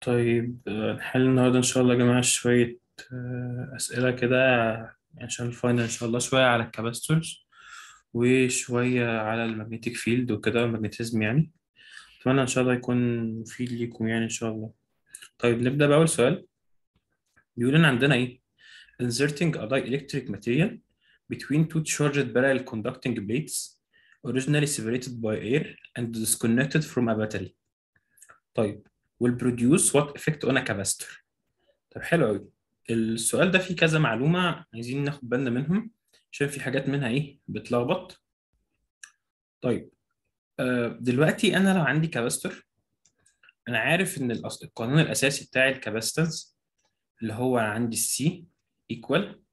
طيب آه، نحل النهاردة إن شاء الله يا جماعة شوية آه، أسئلة كده عشان الفاينل إن شاء الله شوية على الكاباستورز وشوية على المagnetic فيلد وكده المagnetism يعني أتمنى إن شاء الله يكون مفيد ليكم يعني إن شاء الله طيب نبدأ بأول سؤال بيقول إن عندنا إيه inserting a dielectric material between two charged parallel conducting plates originally separated by air and disconnected from a battery طيب will produce what effect on a capacitor طب حلو قوي السؤال ده فيه كذا معلومة عايزين ناخد بالنا منهم عشان في حاجات منها ايه بتلخبط طيب آه، دلوقتي انا لو عندي كاباستور انا عارف ان الأص- القانون الاساسي بتاع الكاباستنس اللي هو أنا عندي السي ايكوال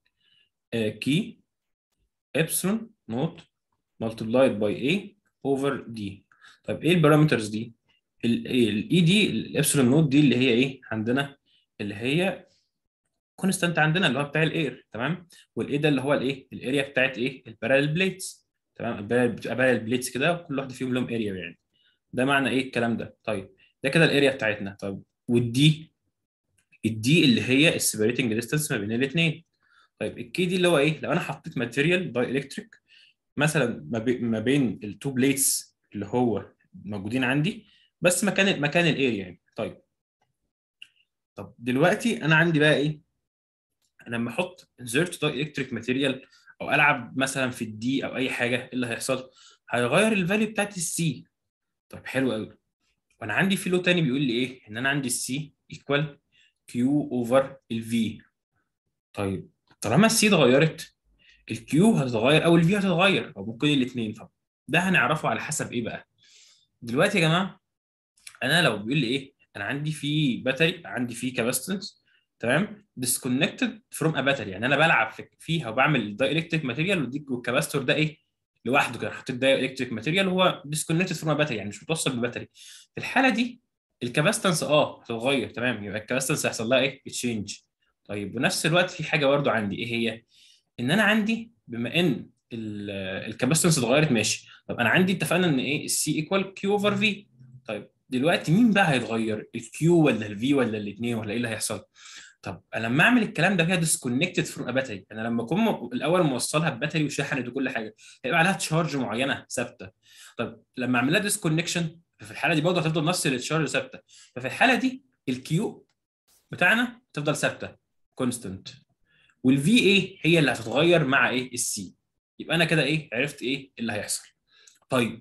كي ابسلون نوت multiplied by A over D طيب ايه البارامترز دي الاي دي الابسلون نوت دي اللي هي ايه عندنا اللي هي كونستانت عندنا اللي هو بتاع الاير تمام والاي ده اللي هو الايه الاريا بتاعت ايه البارالل بليتس تمام البارالل بتبقى بارالل بليتس كده كل واحده فيهم لهم اريا يعني ده معنى ايه الكلام ده طيب ده كده الاريا بتاعتنا طب والدي الدي اللي هي السيبريتنج ديستانس ما بين الاثنين طيب الكي دي اللي هو ايه لو انا حطيت ماتيريال داي الكتريك مثلا ما بي- ما بين التو بليتس اللي هو موجودين عندي بس مكان مكان الاريا يعني طيب طب دلوقتي انا عندي بقى ايه انا لما احط انزرت داي الكتريك ماتيريال او العب مثلا في الدي او اي حاجه ايه اللي هيحصل هيغير الفاليو بتاعت السي طيب حلو قوي وانا عندي في لو تاني بيقول لي ايه ان انا عندي السي ايكوال كيو اوفر الفي طيب طالما السي اتغيرت الكيو هتتغير او الفي هتتغير او ممكن الاثنين طب ده هنعرفه على حسب ايه بقى دلوقتي يا جماعه انا لو بيقول لي ايه انا عندي في باتري عندي في كاباستنس تمام ديسكونكتد فروم ا باتري يعني انا بلعب في- فيها وبعمل داي الكتريك ماتيريال والكاباستور ده ايه لوحده كده حطيت داي الكتريك ماتيريال وهو ديسكونكتد فروم ا باتري يعني مش متوصل بباتري في الحاله دي الكاباستنس اه هتتغير تمام يبقى الكاباستنس هيحصل لها ايه تشينج طيب ونفس الوقت في حاجه برضو عندي ايه هي ان انا عندي بما ان الكاباستنس اتغيرت ماشي طب انا عندي اتفقنا ان ايه السي ايكوال كيو اوفر في طيب دلوقتي مين بقى هيتغير الكيو ولا الفي ولا الاثنين ولا ايه اللي هيحصل طب انا لما اعمل الكلام ده فيها ديسكونكتد فروم باتري انا لما اكون م- الاول موصلها بباتري وشحنت وكل حاجه هيبقى عليها تشارج معينه ثابته طب لما اعمل لها ديسكونكشن في الحاله دي برضه هتفضل نفس التشارج ثابته ففي الحاله دي الكيو بتاعنا تفضل ثابته كونستنت والفي ايه هي اللي هتتغير مع ايه السي يبقى انا كده ايه عرفت ايه اللي هيحصل طيب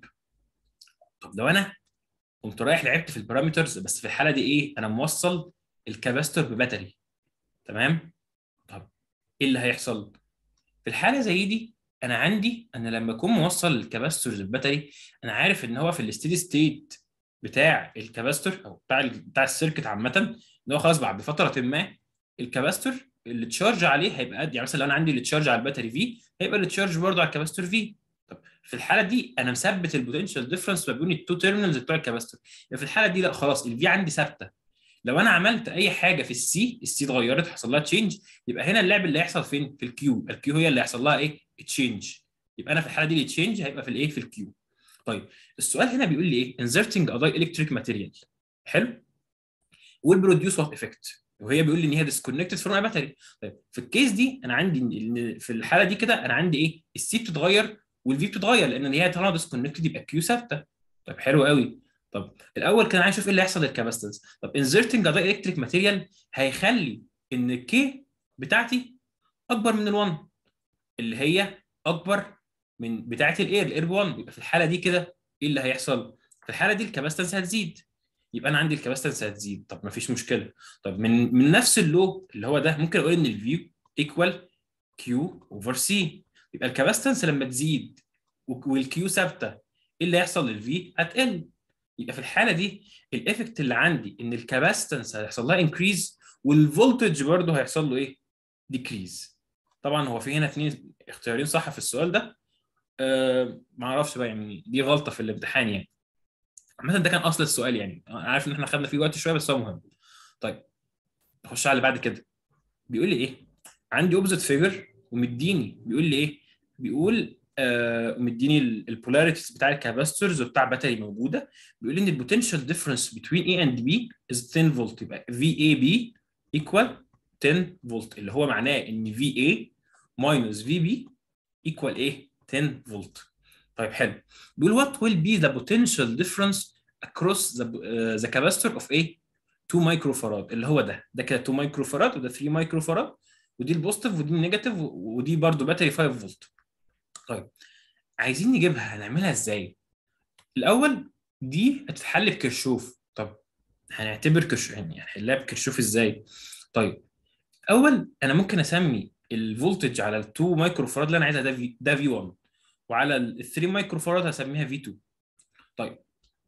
طب لو انا قمت رايح لعبت في البارامترز بس في الحاله دي ايه انا موصل الكاباستور بباتري تمام طب ايه اللي هيحصل في الحاله زي دي انا عندي انا لما اكون موصل الكاباستور بالباتري انا عارف ان هو في الستيدي ستيت بتاع الكاباستور او بتاع ال- بتاع السيركت عامه ان هو خلاص بعد فتره ما الكاباستور اللي تشارج عليه هيبقى قد يعني مثلا لو انا عندي اللي تشارج على الباتري في هيبقى اللي تشارج برضه على الكاباستور في طب في الحاله دي انا مثبت البوتنشال ديفرنس ما بين التو تيرمينالز بتوع الكاباستور يعني في الحاله دي لا خلاص الفي عندي ثابته لو انا عملت اي حاجه في السي السي اتغيرت حصل لها تشينج يبقى هنا اللعب اللي هيحصل فين في الكيو الكيو هي اللي هيحصل لها ايه تشينج يبقى انا في الحاله دي التشينج هيبقى في الايه في الكيو طيب السؤال هنا بيقول لي ايه inserting a dielectric material حلو will produce what effect وهي بيقول لي ان هي disconnected from a battery طيب في الكيس دي انا عندي إن في الحاله دي كده انا عندي ايه السي بتتغير والفي بتتغير لان هي طالما disconnected يبقى الكيو ثابته طيب حلو قوي طب الاول كان عايز اشوف ايه اللي هيحصل للكاباستنس طب inserting a dielectric material هيخلي ان الكي بتاعتي اكبر من ال1 اللي هي اكبر من بتاعه الاير الاير 1 يبقى في الحاله دي كده ايه اللي هيحصل في الحاله دي الكاباستنس هتزيد يبقى انا عندي الكاباستنس هتزيد طب ما فيش مشكله طب من من نفس اللو اللي هو ده ممكن اقول ان الفي ايكوال كيو اوفر سي يبقى الكاباستنس لما تزيد والكيو ثابته ايه اللي هيحصل للفي هتقل يبقى في الحاله دي الايفكت اللي عندي ان الكاباستنس هيحصل لها انكريز والفولتج برضه هيحصل له ايه ديكريز طبعا هو في هنا اثنين اختيارين صح في السؤال ده أه ما اعرفش بقى يعني دي غلطه في الامتحان يعني عامه ده كان اصل السؤال يعني انا عارف ان احنا خدنا فيه وقت شويه بس هو مهم طيب نخش على اللي بعد كده بيقول لي ايه عندي اوبزيت فيجر ومديني بيقول لي ايه بيقول آه مديني البولاريتيز بتاع الكاباستورز وبتاع باتري موجوده بيقول لي ان البوتنشال ديفرنس بين A and B is 10 فولت يبقى VAB equal 10 فولت اللي هو معناه ان VA minus VB equal ايه 10 فولت طيب حلو بيقول what will be the potential difference across the uh, the capacitor of A 2 مايكرو فاراد اللي هو ده ده كده 2 مايكرو فاراد وده 3 مايكرو فاراد ودي البوزيتيف ودي النيجاتيف ودي برضو باتري 5 فولت طيب عايزين نجيبها هنعملها ازاي الاول دي هتتحل بكرشوف طب هنعتبر كرشوف يعني هنحلها بكرشوف ازاي طيب اول انا ممكن اسمي الفولتج على ال 2 مايكرو فاراد اللي انا عايزها ده في ده في 1 وعلى ال 3 مايكرو فاراد هسميها في 2 طيب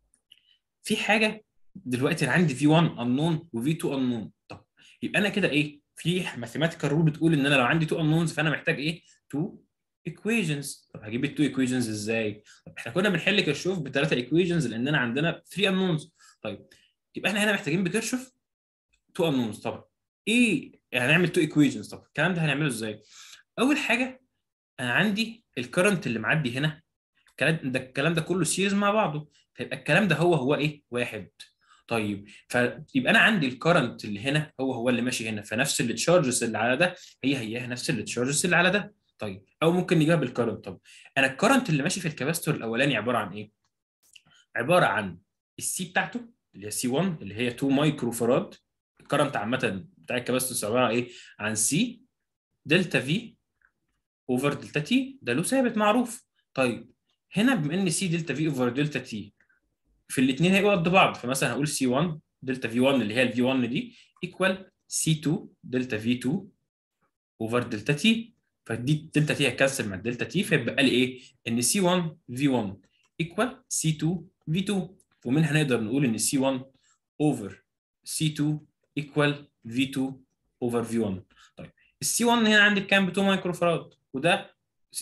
في حاجه دلوقتي انا عندي في 1 انون وفي 2 انون طب يبقى انا كده ايه في ماثيماتيكال رول بتقول ان انا لو عندي 2 انونز فانا محتاج ايه 2 ايكويشنز طب هجيب ال 2 ايكويشنز ازاي طب احنا كنا بنحل كيرشوف بثلاثه ايكويشنز لاننا عندنا 3 انونز طيب يبقى احنا هنا محتاجين بكيرشوف 2 انونز طب ايه هنعمل 2 ايكويشنز طب الكلام ده هنعمله ازاي اول حاجه انا عندي الكرنت اللي معدي هنا الكلام ده الكلام ده كله سيريز مع بعضه فيبقى الكلام ده هو هو ايه واحد طيب فيبقى انا عندي الكرنت اللي هنا هو هو اللي ماشي هنا فنفس التشارجز اللي على ده هي هي نفس التشارجز اللي على ده طيب او ممكن نجيبها بالكرنت طب انا الكرنت اللي ماشي في الكباستور الاولاني عباره عن ايه عباره عن السي بتاعته اللي هي سي 1 اللي هي 2 مايكرو فاراد الكرنت عامه بتاع الكباستور عباره عن ايه عن سي دلتا في اوفر دلتا تي ده له ثابت معروف طيب هنا بما ان سي دلتا في اوفر دلتا تي في الاثنين هيبقوا قد بعض فمثلا هقول سي 1 دلتا في 1 اللي هي الفي 1 دي ايكوال سي 2 دلتا في 2 اوفر دلتا تي فدي دلتا تي هتكنسل مع الدلتا تي فيبقى لي ايه؟ ان سي 1 في 1 ايكوال سي 2 في 2 ومنها نقدر نقول ان سي 1 اوفر سي 2 ايكوال في 2 اوفر في 1 طيب السي 1 هنا عندي بكام؟ ب 2 مايكرو فاراد وده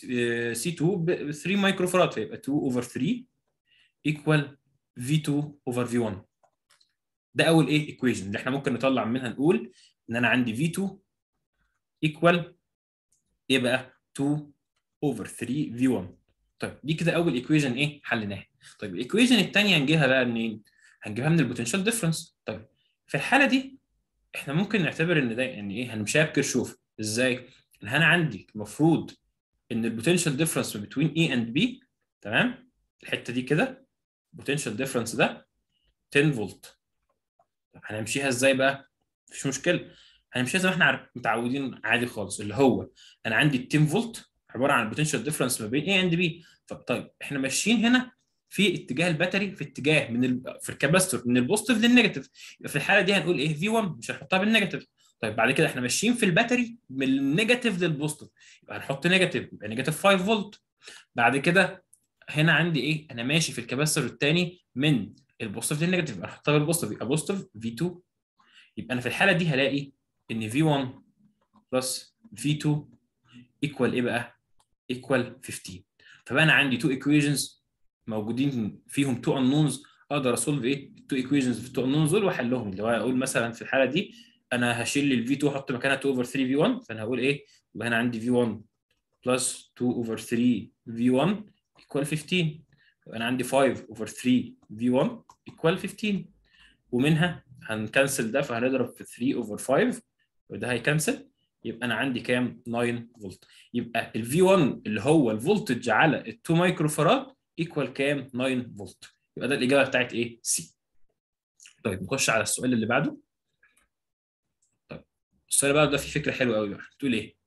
سي 2 ب 3 مايكرو فاراد فيبقى 2 اوفر 3 ايكوال V2 over V1 ده اول ايه ايكويشن اللي احنا ممكن نطلع منها نقول ان انا عندي V2 equal ايه بقى 2 over 3 V1 طيب دي كده اول ايكويشن ايه حليناها طيب الايكويشن الثانيه هنجيبها بقى منين هنجيبها من البوتنشال ديفرنس طيب في الحاله دي احنا ممكن نعتبر ان ده يعني ايه هنمشيها بكرشوف ازاي ان انا عندي المفروض ان البوتنشال ديفرنس بين A and B تمام الحته دي كده بوتنشال ديفرنس ده 10 فولت طب هنمشيها ازاي بقى مفيش مشكله هنمشيها زي ما احنا متعودين عادي خالص اللي هو انا عندي 10 فولت عباره عن البوتنشال ديفرنس ما بين A اند B طيب احنا ماشيين هنا في اتجاه الباتري في اتجاه من ال... في الكاباستور من البوزيتيف للنيجاتيف يبقى في الحاله دي هنقول ايه في 1 مش هنحطها بالنيجاتيف طيب بعد كده احنا ماشيين في الباتري من النيجاتيف للبوزيتيف يبقى هنحط نيجاتيف يبقى نيجاتيف 5 فولت بعد كده هنا عندي ايه انا ماشي في الكاباستور الثاني من البوزيتيف للنيجاتيف يبقى احطها بالبوزيتيف يبقى بوزيتيف في 2 يبقى انا في الحاله دي هلاقي ان في 1 بلس في 2 ايكوال ايه بقى ايكوال 15 فبقى انا عندي تو ايكويشنز موجودين فيهم تو انونز اقدر اسولف ايه التو ايكويشنز في التو انونز دول واحلهم اللي هو اقول مثلا في الحاله دي انا هشيل الفي 2 احط مكانها 2 اوفر 3 في 1 فانا هقول ايه يبقى انا عندي في 1 بلس 2 اوفر 3 في 1 equal 15 يبقى انا عندي 5 اوفر 3 في 1 equal 15 ومنها هنكنسل ده فهنضرب في 3 اوفر 5 وده هيكنسل يبقى انا عندي كام 9 فولت يبقى ال V1 اللي هو الفولتج على ال 2 مايكرو فاراد ايكوال كام 9 فولت يبقى ده الاجابه بتاعت ايه سي طيب نخش على السؤال اللي بعده طيب السؤال اللي بعده ده فيه فكره حلوه قوي بقى بتقول ايه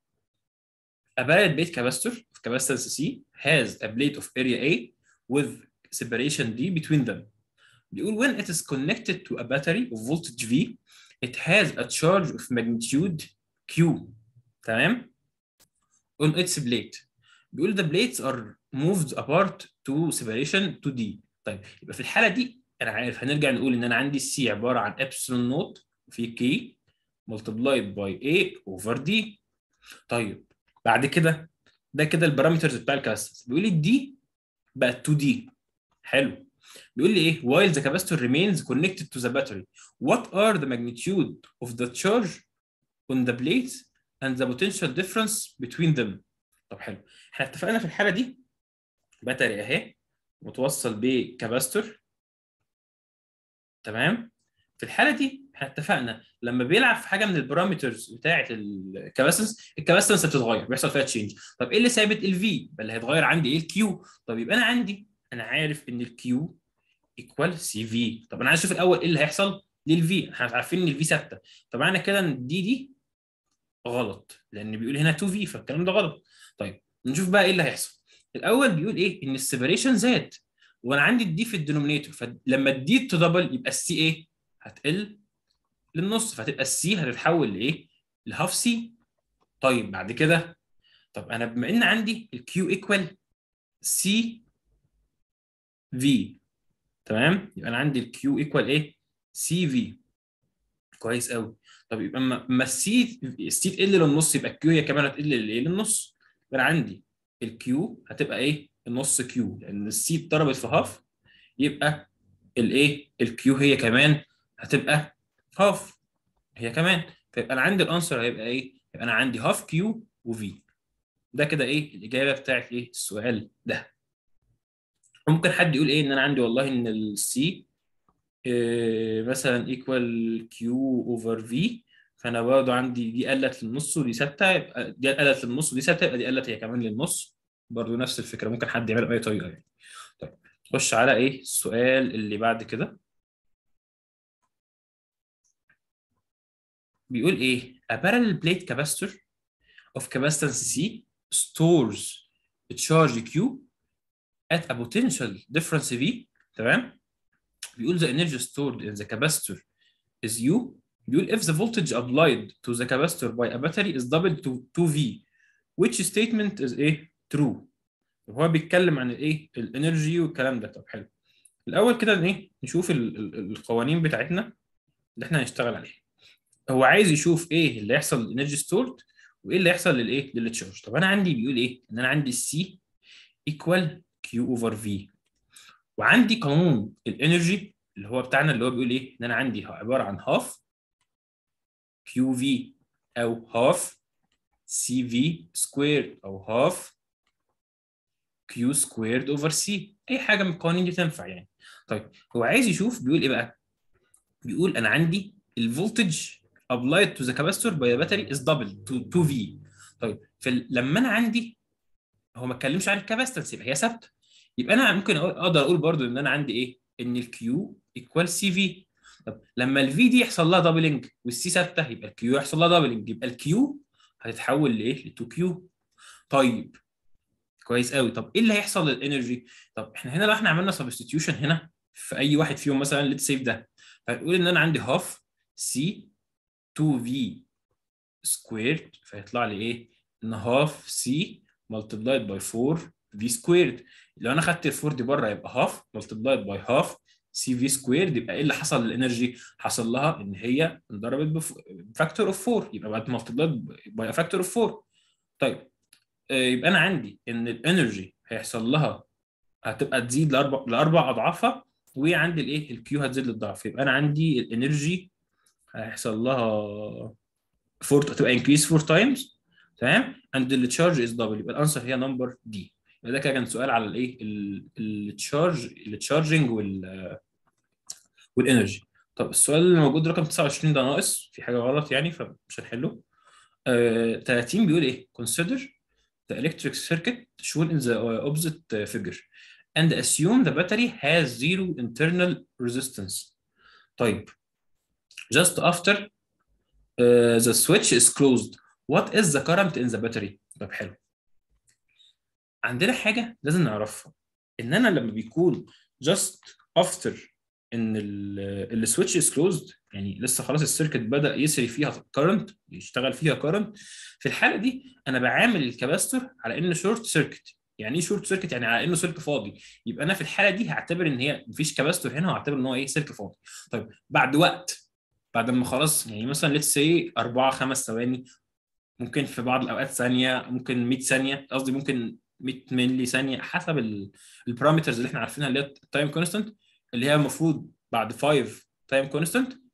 A barrel plate capacitor of capacitance C has a plate of area A with separation D between them. بيقول when it is connected to a battery of voltage V it has a charge of magnitude Q تمام on its plate بيقول the plates are moved apart to separation to D طيب يبقى في الحالة دي أنا عارف هنرجع نقول إن أنا عندي C عبارة عن epsilon نوت في K multiplied by A over D طيب بعد كده ده كده البارامترز بتاع الكاباسيتنس بيقول لي الدي بقت 2 دي حلو بيقول لي ايه while the capacitor remains connected to the battery what are the magnitude of the charge on the plates and the potential difference between them طب حلو احنا اتفقنا في الحاله دي باتري اهي متوصل بكاباستور تمام في الحاله دي احنا اتفقنا لما بيلعب في حاجه من البارامترز بتاعه الكاباسنس الكاباسنس بتتغير بيحصل فيها تشينج طب ايه اللي ثابت الفي اللي هيتغير عندي ايه الكيو طب يبقى انا عندي انا عارف ان الكيو ايكوال سي في طب انا عايز اشوف الاول ايه اللي هيحصل للفي احنا عارفين ان الفي ثابته طب معنى كده ان دي دي غلط لان بيقول هنا 2 في فالكلام ده غلط طيب نشوف بقى ايه اللي هيحصل الاول بيقول ايه ان السيبريشن زاد وانا عندي الدي في الدينومينيتور فلما الدي تدبل يبقى السي ايه هتقل للنص فهتبقى السي هتتحول لايه لهاف سي طيب بعد كده طب انا بما ان عندي الكيو ايكوال سي في تمام يبقى انا عندي الكيو ايكوال ايه سي في كويس قوي طب يبقى اما السي السي تقل للنص يبقى الكيو هي كمان هتقل لايه للنص يبقى انا عندي الكيو هتبقى ايه النص كيو لان السي اتضربت في هاف يبقى الايه الكيو هي كمان هتبقى هاف هي كمان فيبقى انا عندي الانسر هيبقى ايه يبقى انا عندي هاف كيو وفي ده كده ايه الاجابه بتاعت ايه السؤال ده ممكن حد يقول ايه ان انا عندي والله ان السي إيه مثلا ايكوال كيو اوفر في فانا برضه عندي دي قلت للنص ودي ثابته يبقى دي قلت للنص ودي ثابته يبقى دي قلت هي كمان للنص برضه نفس الفكره ممكن حد يعملها باي طريقه يعني طيب نخش على ايه السؤال اللي بعد كده بيقول ايه a parallel plate capacitor of capacitance C stores a charge Q at a potential difference V تمام بيقول the energy stored in the capacitor is U بيقول if the voltage applied to the capacitor by a battery is doubled to 2V which statement is ايه true هو بيتكلم عن الايه الانرجي والكلام ده طب حلو الاول كده ايه نشوف ال ال القوانين بتاعتنا اللي احنا هنشتغل عليها هو عايز يشوف ايه اللي هيحصل للانرجي ستورد وايه اللي هيحصل للايه للتشارج طب انا عندي بيقول ايه ان انا عندي السي ايكوال كيو اوفر في وعندي قانون الانرجي اللي هو بتاعنا اللي هو بيقول ايه ان انا عندي عباره عن هاف كيو في او هاف سي في سكوير او هاف كيو سكويرد اوفر سي اي حاجه من القوانين دي تنفع يعني طيب هو عايز يشوف بيقول ايه بقى بيقول انا عندي الفولتج applied to the capacitor by the battery is doubled to 2V طيب فلما انا عندي هو ما اتكلمش عن الكاباستنس يبقى هي ثابته يبقى انا ممكن اقدر اقول برضو ان انا عندي ايه ان الكيو ايكوال سي في طب لما الفي دي يحصل لها دبلنج والسي ثابته يبقى الكيو يحصل لها دبلنج يبقى الكيو هتتحول لايه ل 2 كيو طيب كويس قوي طب ايه اللي هيحصل للانرجي طب احنا هنا لو احنا عملنا سبستيتيوشن هنا في اي واحد فيهم مثلا ليتس سيف ده فنقول ان انا عندي هاف سي 2 في سكويرد فيطلع لي ايه ان هاف سي ملتبلايد باي 4 في سكويرد لو انا خدت ال 4 دي بره يبقى هاف ملتبلايد باي هاف سي في سكويرد يبقى ايه اللي حصل للانرجي حصل لها ان هي انضربت بفاكتور اوف 4 يبقى بقت ملتبلايد باي فاكتور اوف 4 طيب يبقى انا عندي ان الانرجي هيحصل لها هتبقى تزيد لاربع لاربع اضعافها وعندي الايه الكيو هتزيد للضعف يبقى انا عندي الانرجي هيحصل لها فور تبقى انكريس فور تايمز تمام اند التشارج از دبل يبقى الانسر هي نمبر دي يبقى ده كان سؤال على الايه التشارج التشارجنج وال والانرجي طب السؤال اللي موجود رقم 29 ده ناقص في حاجه غلط يعني فمش هنحله آه 30 بيقول ايه consider the electric circuit shown in the opposite figure and assume the battery has zero internal resistance طيب just after uh, the switch is closed what is the current in the battery طب حلو عندنا حاجة لازم نعرفها إن أنا لما بيكون just after إن السويتش is closed يعني لسه خلاص السيركت بدأ يسري فيها current يشتغل فيها current في الحالة دي أنا بعامل الكباستور على إنه شورت سيركت يعني ايه شورت سيركت يعني على انه سلك فاضي يبقى انا في الحاله دي هعتبر ان هي مفيش كباستور هنا وهعتبر ان هو ايه سلك فاضي طيب بعد وقت بعد ما خلاص يعني مثلا ليتس سي 4 5 ثواني ممكن في بعض الاوقات ثانيه ممكن 100 ثانيه قصدي ممكن 100 ملي ثانيه حسب البارامترز اللي احنا عارفينها اللي هي التايم كونستنت اللي هي المفروض بعد 5 تايم كونستنت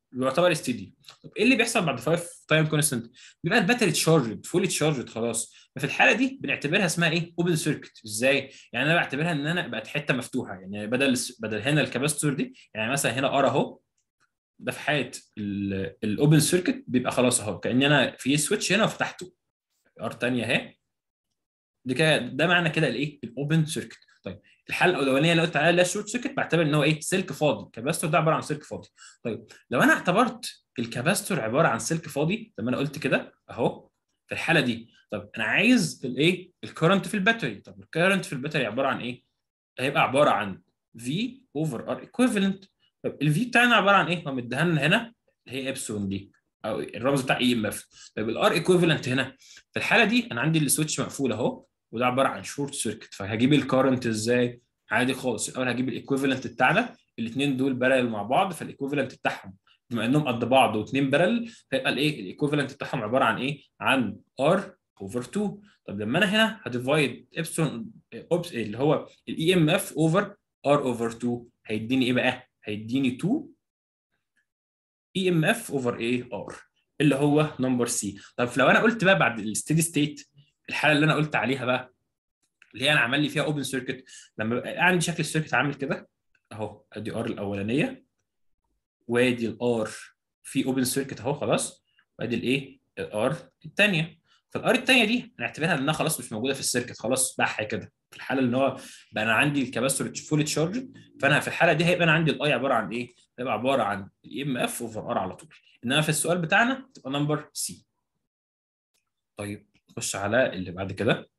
بيعتبر ستيدي طب ايه اللي بيحصل بعد 5 تايم كونستنت بيبقى الباتري تشارجد فولي تشارجد خلاص ففي الحاله دي بنعتبرها اسمها ايه اوبن سيركت ازاي يعني انا بعتبرها ان انا بقت حته مفتوحه يعني بدل بدل هنا الكاباستور دي يعني مثلا هنا ار اهو ده في حاله الاوبن سيركت بيبقى خلاص اهو كان انا في سويتش هنا وفتحته ار ثانيه اهي دي كده ده معنى كده الايه الاوبن سيركت طيب الحاله الاولانيه اللي قلت عليها اللي هي الشورت سيركت بعتبر ان هو ايه سلك فاضي الكاباستور ده عباره عن سلك فاضي طيب لو انا اعتبرت الكاباستور عباره عن سلك فاضي زي ما انا قلت كده اهو في الحاله دي طب انا عايز الايه الكرنت في الباتري طب الكرنت في الباتري عباره عن ايه هيبقى عباره عن في اوفر ار ايكويفالنت طب الفي بتاعنا عباره عن ايه هو مديها لنا هنا اللي هي ابسون دي او الرمز بتاع اي ام اف طيب الار ايكويفالنت هنا في الحاله دي انا عندي السويتش مقفول اهو وده عباره عن شورت سيركت فهجيب الكرنت ازاي عادي خالص الاول هجيب الايكويفالنت بتاعنا الاثنين دول بارل مع بعض فالايكويفالنت بتاعهم بما انهم قد بعض واثنين بارل فيبقى الايه الايكويفالنت بتاعهم عباره عن ايه عن ار اوفر 2 طب لما انا هنا هديفايد ابسون اللي هو الاي ام اف اوفر ار اوفر 2 هيديني ايه بقى هيديني 2 اي ام اف اوفر ايه ار اللي هو نمبر سي طب لو انا قلت بقى بعد الستيدي ستيت الحاله اللي انا قلت عليها بقى اللي هي انا عمل لي فيها اوبن سيركت لما بقى عندي شكل السيركت عامل كده اهو ادي ار الاولانيه وادي الار في اوبن سيركت اهو خلاص وادي الايه الار الثانيه فالار الثانيه دي هنعتبرها انها خلاص مش موجوده في السيركت خلاص بح كده في الحاله اللي هو بقى انا عندي الكاباستور فول تشارج فانا في الحاله دي هيبقى انا عندي الاي عباره عن ايه؟ هيبقى عباره عن الاي ام اف اوفر ار على طول انما في السؤال بتاعنا تبقى نمبر سي طيب نخش على اللي بعد كده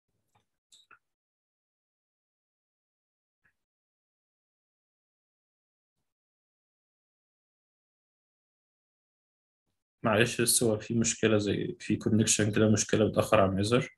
معلش بس هو في مشكلة زي في كونكشن كده مشكلة بتأخر عن يظهر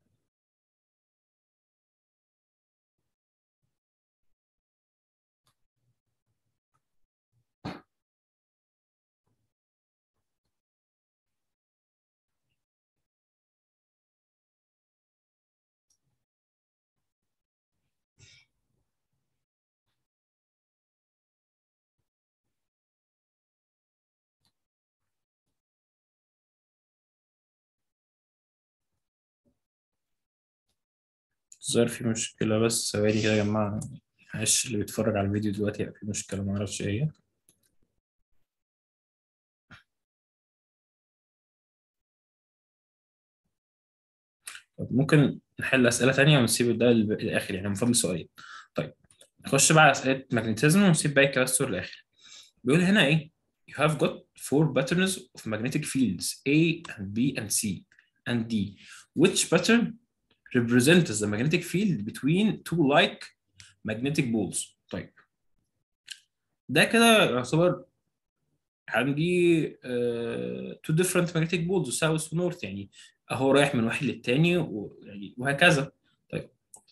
ظهر في مشكلة بس ثواني كده يا جماعة معلش اللي بيتفرج على الفيديو دلوقتي هيبقى في مشكلة معرفش ايه هي طب ممكن نحل أسئلة تانية ونسيب ده للآخر يعني من فضل سؤالين طيب نخش بقى على أسئلة ماجنتيزم ونسيب باقي الكلاستور للآخر بيقول هنا إيه You have got four patterns of magnetic fields A and B and C and D which pattern represents the magnetic field between two like magnetic poles طيب ده كده يعتبر عندي uh, two different magnetic poles south ونورث يعني اهو رايح من واحد للتاني ويعني وهكذا طيب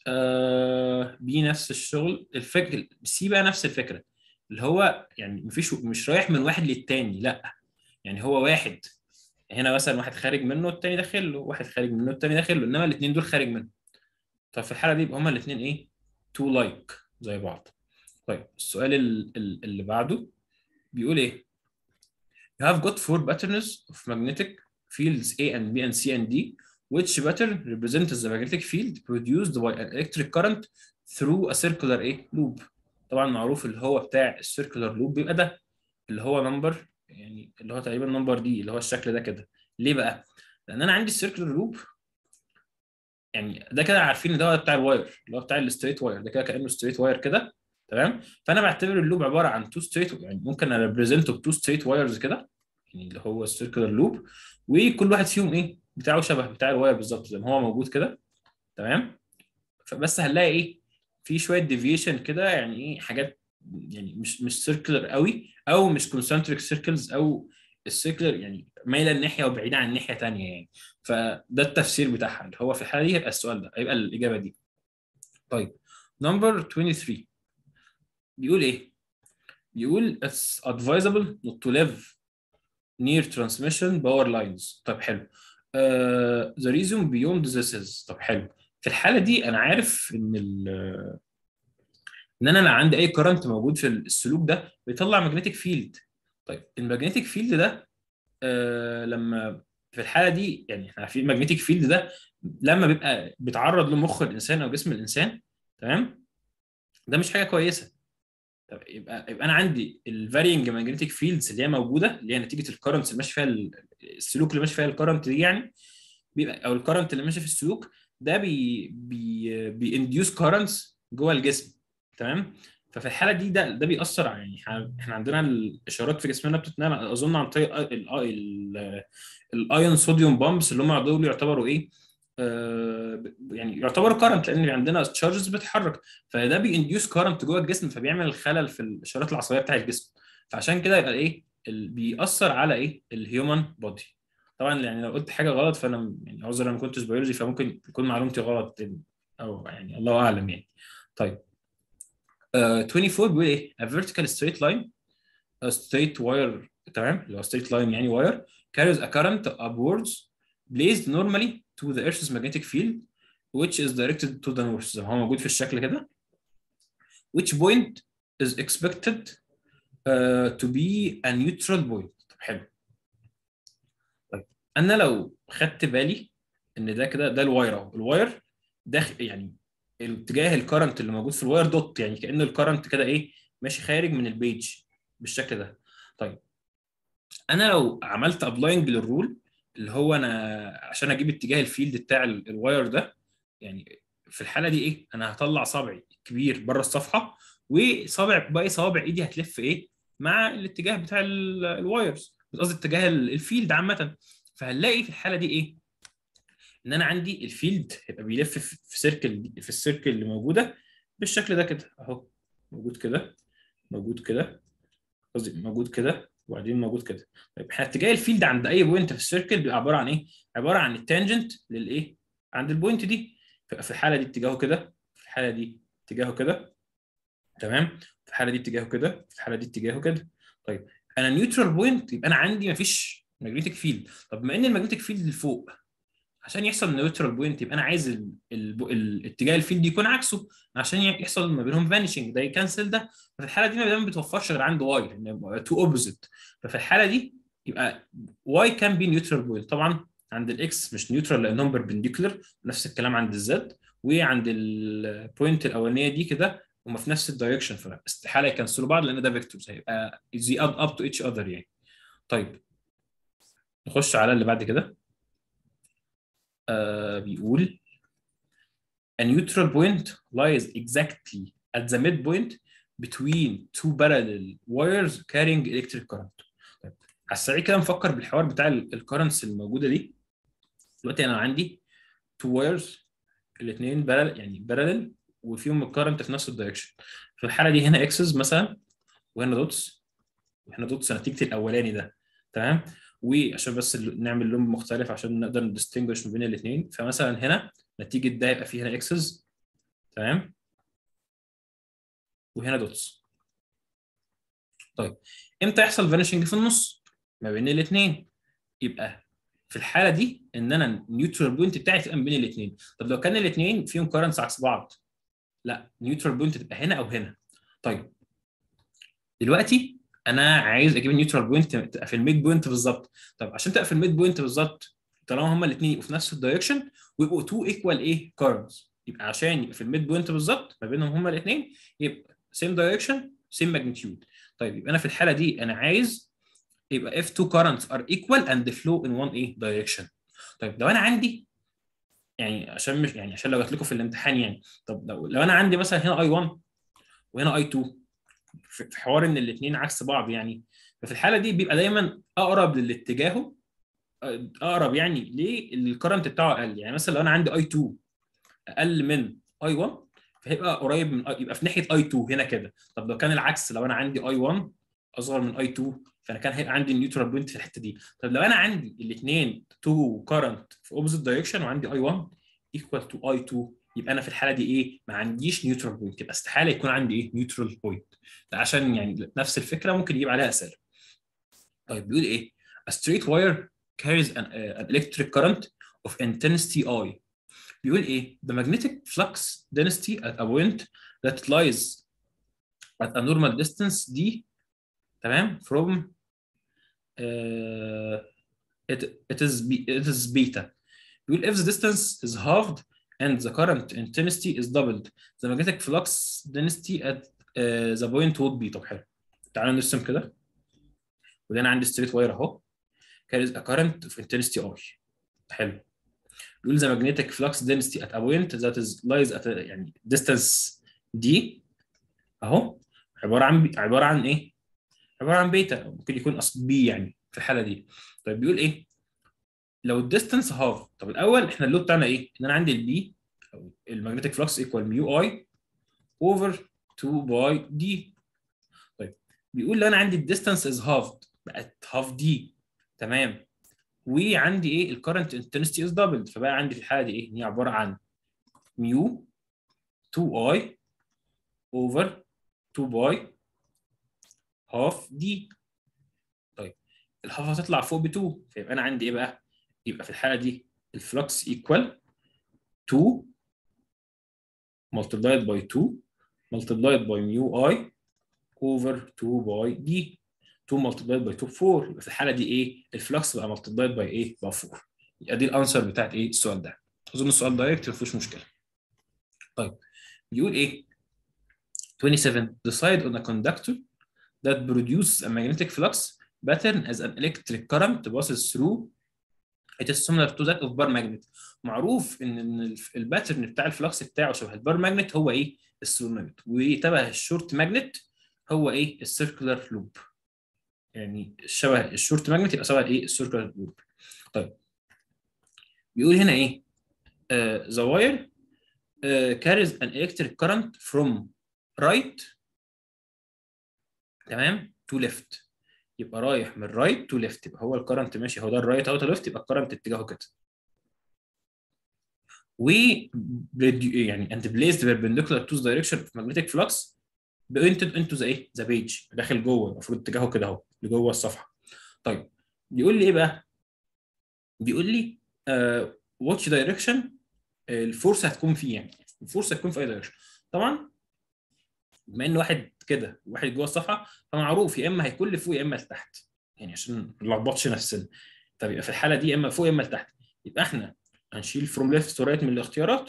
آه بي نفس الشغل الفكر سي بقى نفس الفكره اللي هو يعني مفيش مش رايح من واحد للتاني لا يعني هو واحد هنا مثلا واحد خارج منه التاني داخل له واحد خارج منه التاني داخل له انما الاثنين دول خارج منه طب في الحاله دي يبقى هما الاثنين ايه تو لايك like زي بعض طيب السؤال اللي بعده بيقول ايه You have got four patterns of magnetic fields A and B and C and D which pattern represents the magnetic field produced by an electric current through a circular ايه loop طبعا معروف اللي هو بتاع السيركلر لوب بيبقى ده اللي هو نمبر يعني اللي هو تقريبا نمبر دي اللي هو الشكل ده كده ليه بقى لان انا عندي السيركلر لوب يعني ده كده عارفين ان ده بتاع الواير اللي هو بتاع الستريت واير ده كده كانه ستريت واير كده تمام فانا بعتبر اللوب عباره عن تو ستريت يعني ممكن اريبريزنته بتو ستريت وايرز كده يعني اللي هو السيركلر لوب وكل واحد فيهم ايه بتاعه شبه بتاع الواير بالظبط زي ما هو موجود كده تمام فبس هنلاقي ايه في شويه ديفيشن كده يعني ايه حاجات يعني مش مش سيركلر قوي او مش كونسنتريك سيركلز او السيركلر يعني مايله الناحيه وبعيده عن ناحيه ثانيه يعني فده التفسير بتاعها اللي هو في الحاله دي هيبقى السؤال ده هيبقى الاجابه دي طيب نمبر 23 بيقول ايه بيقول it's advisable not to live near transmission power lines طب حلو uh, the reason beyond this is طب حلو في الحاله دي انا عارف ان ال ان انا لو عندي اي كرنت موجود في السلوك ده بيطلع ماجنتيك فيلد طيب المagnetic فيلد ده آه لما في الحاله دي يعني احنا عارفين المagnetic فيلد ده لما بيبقى بيتعرض لمخ الانسان او جسم الانسان تمام ده مش حاجه كويسه طب يبقى يبقى انا عندي الفارينج ماجنتيك فيلدز اللي هي موجوده اللي هي نتيجه الكرنتس اللي ماشي فيها ال- السلوك اللي ماشي فيها الكرنت دي يعني بيبقى او الكرنت اللي ماشي في السلوك ده بي بي بينديوس كرنتس جوه الجسم تمام ففي الحاله دي ده ده بيأثر على يعني احنا إحنا عندنا الاشارات في جسمنا بتتنقل اظن عن طريق ال- ال- الايون صوديوم بامبس اللي هم دول يعتبروا ايه آه، يعني يعتبروا كرنت لان عندنا تشارجز بتتحرك فده بينديوس كارنت جوه الجسم فبيعمل خلل في الاشارات العصبيه بتاع الجسم فعشان كده يبقى ايه ال- بيأثر على ايه الهيومن بودي طبعا يعني لو قلت حاجه غلط فانا يعني عذر انا ما كنتش بيولوجي فممكن تكون معلومتي غلط او يعني الله اعلم يعني طيب آه 24 بيقول ايه a vertical straight line a straight wire تمام اللي هو straight line يعني wire carries a current upwards placed normally to the earth's magnetic field which is directed to the north زي ما هو موجود في الشكل كده which point is expected uh, to be a neutral point طب حلو طيب انا لو خدت بالي ان ده كده ده الواير اهو الواير داخل يعني الاتجاه الكرنت اللي موجود في الواير دوت يعني كأن الكرنت كده ايه ماشي خارج من البيج بالشكل ده طيب انا لو عملت ابلاينج للرول اللي هو انا عشان اجيب اتجاه الفيلد بتاع ال- الواير ده يعني في الحاله دي ايه انا هطلع صبعي كبير بره الصفحه وصابع باقي صوابع ايدي هتلف ايه مع الاتجاه بتاع ال- الوايرز قصدي اتجاه ال- الفيلد عامه فهنلاقي في الحاله دي ايه ان انا عندي الفيلد هيبقى بيلف في في سيركل في السيركل اللي موجوده بالشكل ده كده اهو موجود كده موجود كده قصدي موجود كده وبعدين موجود كده طيب احنا اتجاه الفيلد عند اي بوينت في السيركل بيبقى عباره عن ايه؟ عباره عن التانجنت للايه؟ عند البوينت دي في الحاله دي اتجاهه كده في الحاله دي اتجاهه كده تمام في الحاله دي اتجاهه كده في الحاله دي اتجاهه كده طيب انا نيوترال بوينت يبقى انا عندي مفيش ماجنتيك فيلد طب بما ان الماجنتيك فيلد اللي فوق عشان يحصل نيوترال بوينت يبقى انا عايز ال... ال... ال... اتجاه الفيلد يكون عكسه عشان يحصل ما بينهم فانيشنج ده يكنسل ده ففي الحاله دي ما بتوفرش غير عند واي لان تو اوبوزيت ففي الحاله دي يبقى واي كان بي نيوترال بوينت طبعا عند الاكس مش نيوترال لانهم بيربنديكولر نفس الكلام عند الزد وعند البوينت الاولانيه دي كده هما في نفس الدايركشن فاستحاله يكنسلوا بعض لان ده فيكتورز هيبقى زي اد اب تو اتش اذر يعني طيب نخش على اللي بعد كده آه بيقول a neutral point lies exactly at the midpoint between two parallel wires carrying electric current. طيب على السريع كده نفكر بالحوار بتاع الكرنتس الموجوده دي. دلوقتي انا عندي two wires الاثنين بارل يعني parallel وفيهم الكرنت في نفس الدايركشن. في الحاله دي هنا اكسس مثلا وهنا دوتس وهنا دوتس نتيجه الاولاني ده تمام؟ وعشان بس نعمل لون مختلف عشان نقدر ندistinguish ما بين الاثنين فمثلا هنا نتيجه ده يبقى فيه هنا اكسس تمام وهنا دوتس طيب امتى يحصل فانيشنج في النص ما بين الاثنين يبقى في الحاله دي ان انا النيوترال بوينت بتاعي تبقى ما بين الاثنين طب لو كان الاثنين فيهم كارنتس عكس بعض لا نيوترال بوينت تبقى هنا او هنا طيب دلوقتي انا عايز اجيب النيوترال بوينت تبقى في الميد بوينت بالظبط طب عشان تبقى في الميد بوينت بالظبط طالما هما الاثنين يبقوا في نفس الدايركشن ويبقوا تو ايكوال ايه كارنتس يبقى عشان يبقى في الميد بوينت بالظبط ما بينهم هما الاثنين يبقى سيم دايركشن سيم ماجنتيود طيب يبقى انا في الحاله دي انا عايز يبقى if two currents are equal and flow in one ايه direction طيب لو انا عندي يعني عشان مش يعني عشان لو جات لكم في الامتحان يعني طب لو لو انا عندي مثلا هنا اي 1 وهنا اي 2 في حوار ان الاثنين عكس بعض يعني ففي الحاله دي بيبقى دايما اقرب للاتجاهه اقرب يعني ليه الكرنت بتاعه اقل يعني مثلا لو انا عندي اي 2 اقل من اي 1 فهيبقى قريب من يبقى في ناحيه اي 2 هنا كده طب لو كان العكس لو انا عندي اي 1 اصغر من اي 2 فانا كان هيبقى عندي النيوترال بوينت في الحته دي طب لو انا عندي الاثنين تو كارنت في اوبوزيت دايركشن وعندي اي 1 ايكوال تو اي 2 يبقى انا في الحاله دي ايه ما عنديش نيوترال بوينت يبقى استحاله يكون عندي ايه نيوترال بوينت ده عشان يعني نفس الفكره ممكن يجيب عليها اسئله طيب بيقول ايه a straight wire carries an, uh, an electric current of intensity I بيقول ايه the magnetic flux density at a point that lies at a normal distance d تمام from uh, it, it is be- it is beta بيقول if the distance is halved and the current intensity is doubled the magnetic flux density at uh, the point would be طب حلو تعالوا نرسم كده وده انا عندي ستريت واير اهو carries a current of intensity I حلو بيقول the magnetic flux density at a point that is lies at a, يعني distance d اهو عباره عن عباره عن ايه؟ عباره عن بيتا ممكن يكون اصل بي يعني في الحاله دي طيب بيقول ايه؟ لو الديستنس هاف طب الاول احنا اللود بتاعنا ايه؟ ان انا عندي البي او المagnetic flux ايكوال ميو اي اوفر 2 باي دي طيب بيقول لو انا عندي الديستنس از هافد بقت هاف دي تمام وعندي ايه الكرنت انتنستي از دبلد فبقى عندي في الحاله دي ايه؟ ان هي عباره عن ميو 2 اي اوفر 2 باي هاف دي طيب الهاف هتطلع فوق ب 2 فيبقى انا عندي ايه بقى؟ يبقى في الحاله دي الفلكس ايكوال 2 multiplied by 2 multiplied by mu i over 2 by d 2 multiplied by 2 4 يبقى في الحاله دي ايه؟ الفلكس بقى multiplied by ايه؟ بقى 4 يبقى دي الانسر بتاعت ايه؟ السؤال ده اظن السؤال دايركت ما فيهوش مشكله طيب بيقول ايه؟ 27 decide on a conductor that produces a magnetic flux pattern as an electric current passes through it is similar to that of bar magnet معروف ان ان الباترن بتاع الفلكس بتاعه شبه البار ماجنت هو ايه السولونويد وتبع الشورت ماجنت هو ايه السيركلر لوب يعني شبه الشورت ماجنت يبقى شبه ايه السيركلر لوب طيب بيقول هنا ايه uh, the wire uh, carries an electric current from right تمام to left يبقى رايح من رايت تو ليفت يبقى هو الكرنت ماشي هو ده الرايت اوت ليفت يبقى الكرنت اتجاهه كده و يعني and placed perpendicular to the direction of magnetic flux pointed into the ايه the page داخل جوه المفروض اتجاهه كده اهو لجوه الصفحه طيب بيقول لي ايه بقى بيقول لي uh, which direction الفورس هتكون فيه يعني الفورس هتكون في اي دايركشن طبعا بما ان واحد كده وواحد جوه الصفحه فمعروف يا اما هيكون لفوق يا اما لتحت يعني عشان ما نلخبطش نفسنا طب يبقى في الحاله دي يا اما فوق يا اما لتحت يبقى احنا هنشيل فروم ليفت تو رايت من الاختيارات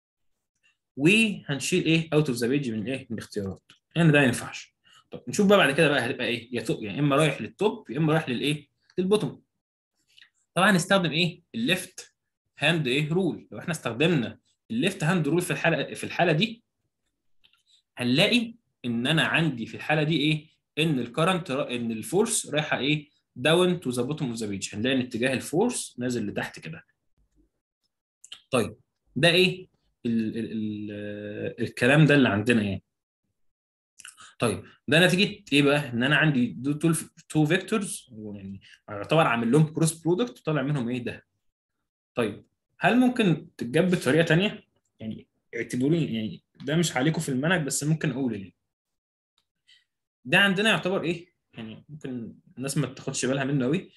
وهنشيل ايه اوت اوف ذا بيج من ايه من الاختيارات يعني ده ما ينفعش طب نشوف بقى بعد كده بقى هتبقى ايه يا تو... يعني اما رايح للتوب يا اما رايح للايه للبوتوم طبعا هنستخدم ايه الليفت هاند ايه رول لو احنا استخدمنا الليفت هاند رول في الحاله في الحاله دي هنلاقي ان انا عندي في الحاله دي ايه ان الكرنت ان الفورس رايحه ايه داون تو ذا بوتوم اوف ذا بيج هنلاقي ان اتجاه الفورس نازل لتحت كده طيب ده ايه ال ال ال الكلام ده اللي عندنا يعني طيب ده نتيجه ايه بقى ان انا عندي دول تو فيكتورز يعني يعتبر عامل لهم كروس برودكت وطالع منهم ايه ده طيب هل ممكن تتجاب بطريقه ثانيه يعني اعتبروا لي يعني ده مش عليكم في المنهج بس ممكن اقول ليه ده عندنا يعتبر ايه يعني ممكن الناس ما تاخدش بالها منه قوي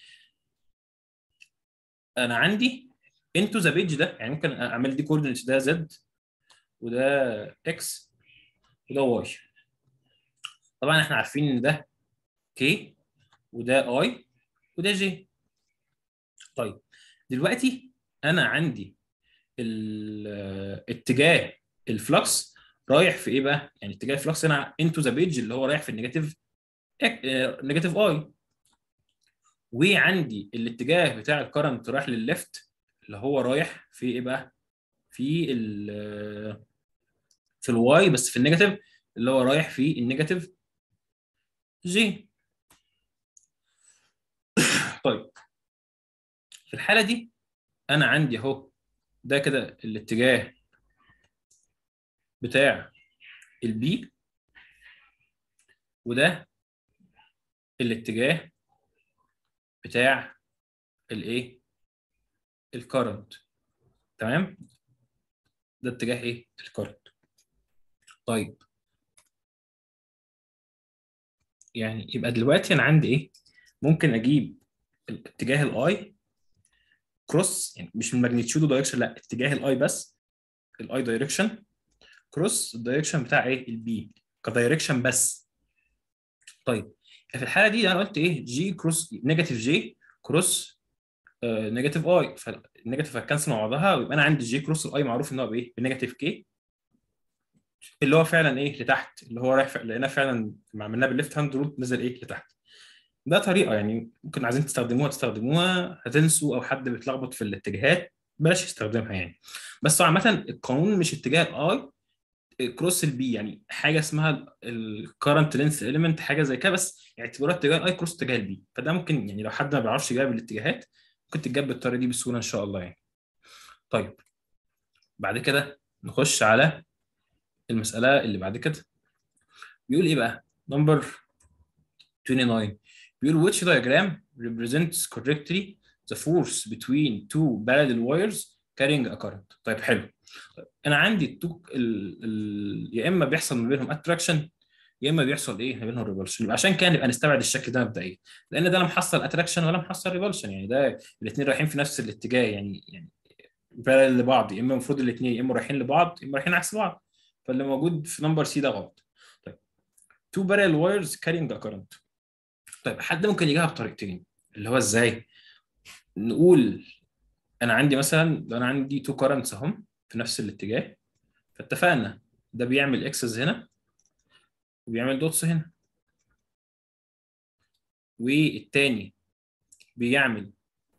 انا عندي انتو ذا بيج ده يعني ممكن اعمل دي كوردينيتس ده زد وده اكس وده واي طبعا احنا عارفين ان ده كي وده اي وده جي طيب دلوقتي انا عندي الاتجاه الفلكس رايح في ايه بقى؟ يعني اتجاه الفلكس هنا انتو ذا بيج اللي هو رايح في النيجاتيف نيجاتيف اي وعندي الاتجاه بتاع الكرنت رايح للليفت اللي هو رايح في ايه بقى؟ في ال في الواي بس في النيجاتيف اللي هو رايح في النيجاتيف جي طيب في الحاله دي انا عندي اهو ده كده الاتجاه بتاع البي وده الاتجاه بتاع الايه الكرنت تمام ده اتجاه ايه الكرنت طيب يعني يبقى دلوقتي انا عندي ايه ممكن اجيب اتجاه الاي كروس يعني مش من ماجنتيود دايركشن لا اتجاه الاي بس الاي دايركشن كروس الدايركشن بتاع ايه البي كدايركشن بس طيب في الحاله دي انا قلت ايه جي كروس نيجاتيف جي كروس نيجاتيف اي فالنيجاتيف هتكنسل مع بعضها ويبقى انا عندي جي كروس الاي معروف ان هو بايه بنيجاتيف كي اللي هو فعلا ايه لتحت اللي هو رايح ف- لقيناه فعلا لما عملناه بالليفت هاند رول نزل ايه لتحت ده طريقه يعني ممكن عايزين تستخدموها تستخدموها هتنسوا او حد بيتلخبط في الاتجاهات بلاش يستخدمها يعني بس هو عامه القانون مش اتجاه الاي كروس البي يعني حاجه اسمها الكرنت لينث اليمنت حاجه زي كده بس اعتبروها اتجاه الاي كروس اتجاه البي فده ممكن يعني لو حد ما بيعرفش يجاوب الاتجاهات ممكن تتجاب بالطريقه دي بسهوله ان شاء الله يعني طيب بعد كده نخش على المساله اللي بعد كده بيقول ايه بقى نمبر 29 بيقول which diagram represents correctly the force between two parallel wires carrying a current طيب حلو طيب انا عندي التو ال... ال... يا اما بيحصل ما بينهم اتراكشن يا اما بيحصل ايه ما بينهم ريفولشن يبقى عشان كده نبقى نستبعد الشكل ده مبدئيا لان ده لا محصل اتراكشن ولا محصل ريفولشن يعني ده الاثنين رايحين في نفس الاتجاه يعني يعني بارل لبعض يا اما المفروض الاثنين يا اما رايحين لبعض يا اما رايحين عكس بعض فاللي موجود في نمبر سي ده غلط طيب two parallel wires carrying a current طيب حد ممكن يجيبها بطريقتين اللي هو ازاي نقول انا عندي مثلا لو انا عندي تو كارنتس اهم في نفس الاتجاه فاتفقنا ده بيعمل اكسس هنا وبيعمل دوتس هنا والتاني بيعمل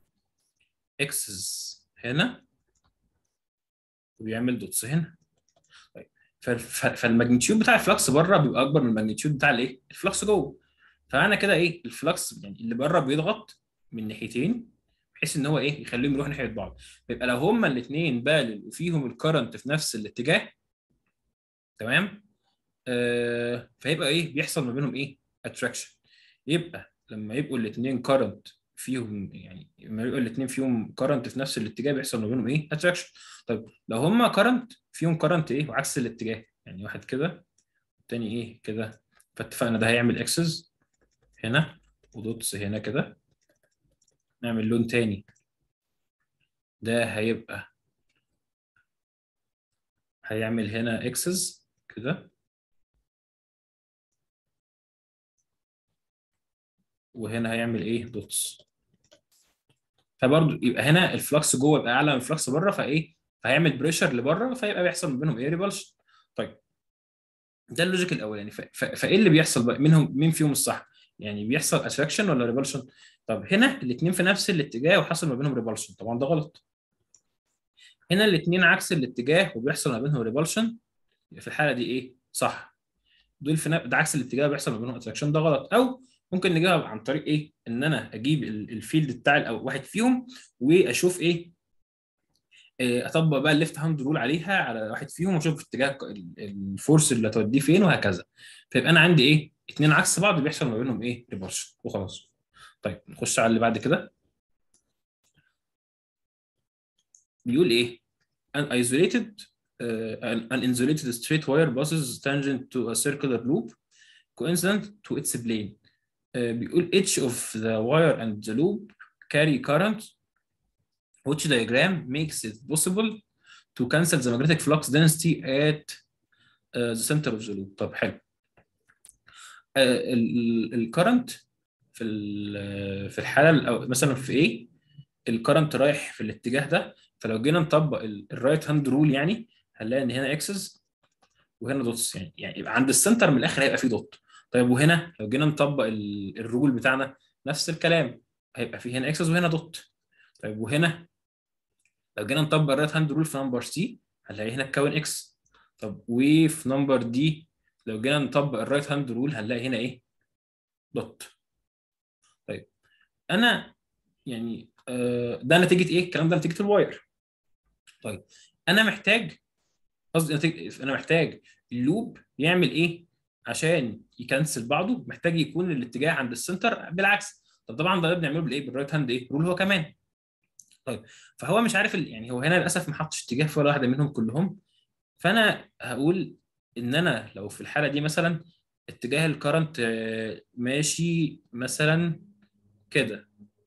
اكسس هنا وبيعمل دوتس هنا طيب ف- ف- فالماجنتيود بتاع الفلكس بره بيبقى اكبر من الماجنتيود بتاع الايه الفلكس جوه فانا كده ايه الفلكس يعني اللي بره بيضغط من ناحيتين بحيث ان هو ايه يخليهم يروحوا ناحيه بعض فيبقى لو هما الاثنين بالل وفيهم الكرنت في نفس الاتجاه تمام آه فيبقى ايه بيحصل ما بينهم ايه اتراكشن يبقى لما يبقوا الاثنين كرنت فيهم يعني لما يبقوا الاثنين فيهم كرنت في نفس الاتجاه بيحصل ما بينهم ايه اتراكشن طيب لو هما كرنت فيهم كرنت ايه وعكس الاتجاه يعني واحد كده التاني ايه كده فاتفقنا ده هيعمل اكسس هنا ودوتس هنا كده نعمل لون تاني ده هيبقى هيعمل هنا اكسس كده وهنا هيعمل ايه دوتس فبرضه يبقى هنا الفلكس جوه يبقى اعلى من الفلكس بره فايه فهيعمل بريشر لبره فيبقى بيحصل ما بينهم ايه ريبلشن طيب ده اللوجيك الاولاني ف... ف... فايه اللي بيحصل بقى منهم مين فيهم الصح يعني بيحصل اتراكشن ولا ريبلشن طب هنا الاثنين في نفس الاتجاه وحصل ما بينهم ريبلشن طبعا ده غلط هنا الاثنين عكس الاتجاه وبيحصل ما بينهم ريبلشن في الحاله دي ايه صح دول في ن- ده عكس الاتجاه بيحصل ما بينهم اتراكشن ده غلط او ممكن نجيبها عن طريق ايه ان انا اجيب ال- الفيلد بتاع الأو- واحد فيهم واشوف ايه آه، اطبق بقى الليفت هاند رول عليها على واحد فيهم واشوف اتجاه ال- الفورس اللي هتوديه فين وهكذا فيبقى انا عندي ايه اتنين عكس بعض بيحصل ما بينهم ايه ريبلشن وخلاص طيب نخش على اللي بعد كده بيقول ايه an isolated uh, an, an insulated straight wire passes tangent to a circular loop coincident to its plane uh, بيقول each of the wire and the loop carry current which diagram makes it possible to cancel the magnetic flux density at uh, the center of the loop طب حلو الكرنت في ال- في الحاله او مثلا في ايه الكرنت رايح في الاتجاه ده فلو جينا نطبق الرايت هاند رول يعني هنلاقي ان هنا اكسس وهنا دوتس يعني يعني يبقى عند السنتر من الاخر هيبقى فيه دوت طيب وهنا لو جينا نطبق ال- الرول بتاعنا نفس الكلام هيبقى فيه هنا اكسس وهنا دوت طيب وهنا لو جينا نطبق الرايت هاند رول في نمبر سي هنلاقي هنا اتكون اكس طب وفي نمبر دي لو جينا نطبق الرايت هاند رول هنلاقي هنا ايه دوت طيب انا يعني آه، ده نتيجه ايه الكلام ده نتيجه الواير طيب انا محتاج قصدي نتيجة- انا محتاج اللوب يعمل ايه عشان يكنسل بعضه محتاج يكون الاتجاه عند السنتر بالعكس طب طبعا ده بنعمله بالايه بالرايت هاند ايه رول هو كمان طيب فهو مش عارف ال... يعني هو هنا للاسف ما حطش اتجاه في ولا واحده منهم كلهم فانا هقول ان انا لو في الحاله دي مثلا اتجاه الكرنت آه، ماشي مثلا كده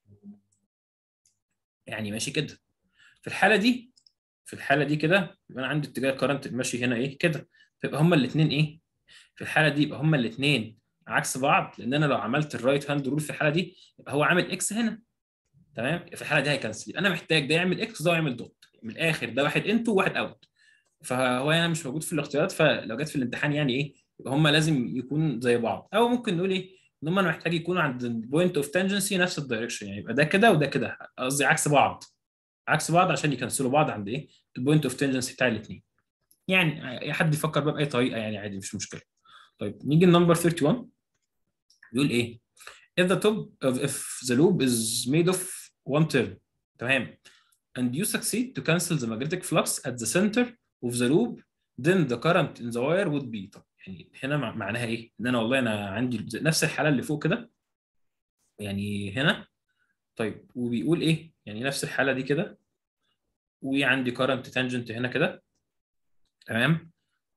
يعني ماشي كده في الحاله دي في الحاله دي كده يبقى انا عندي اتجاه الكرنت ماشي هنا ايه كده فيبقى هما الاثنين ايه في الحاله دي يبقى هما الاثنين عكس بعض لان انا لو عملت الرايت هاند رول في الحاله دي يبقى هو عامل اكس هنا تمام في الحاله دي هيكنسل يبقى انا محتاج ده يعمل اكس وده يعمل دوت من الاخر ده واحد انتو وواحد اوت فهو هنا مش موجود في الاختيارات فلو جت في الامتحان يعني ايه يبقى هم لازم يكون زي بعض او ممكن نقول ايه ان هم محتاج يكونوا عند البوينت اوف تانجنسي نفس الدايركشن يعني يبقى ده كده وده كده قصدي عكس بعض عكس بعض عشان يكنسلوا بعض عند ايه البوينت اوف تانجنسي بتاع الاثنين يعني اي حد يفكر بقى باي طريقه يعني عادي مش مشكله طيب نيجي لنمبر 31 بيقول ايه if the top of if the loop is made of one term تمام and you succeed to cancel the magnetic flux at the center of the loop then the current in the wire would be طب يعني هنا معناها ايه؟ ان انا والله انا عندي نفس الحاله اللي فوق كده يعني هنا طيب وبيقول ايه؟ يعني نفس الحاله دي كده وعندي current tangent هنا كده تمام؟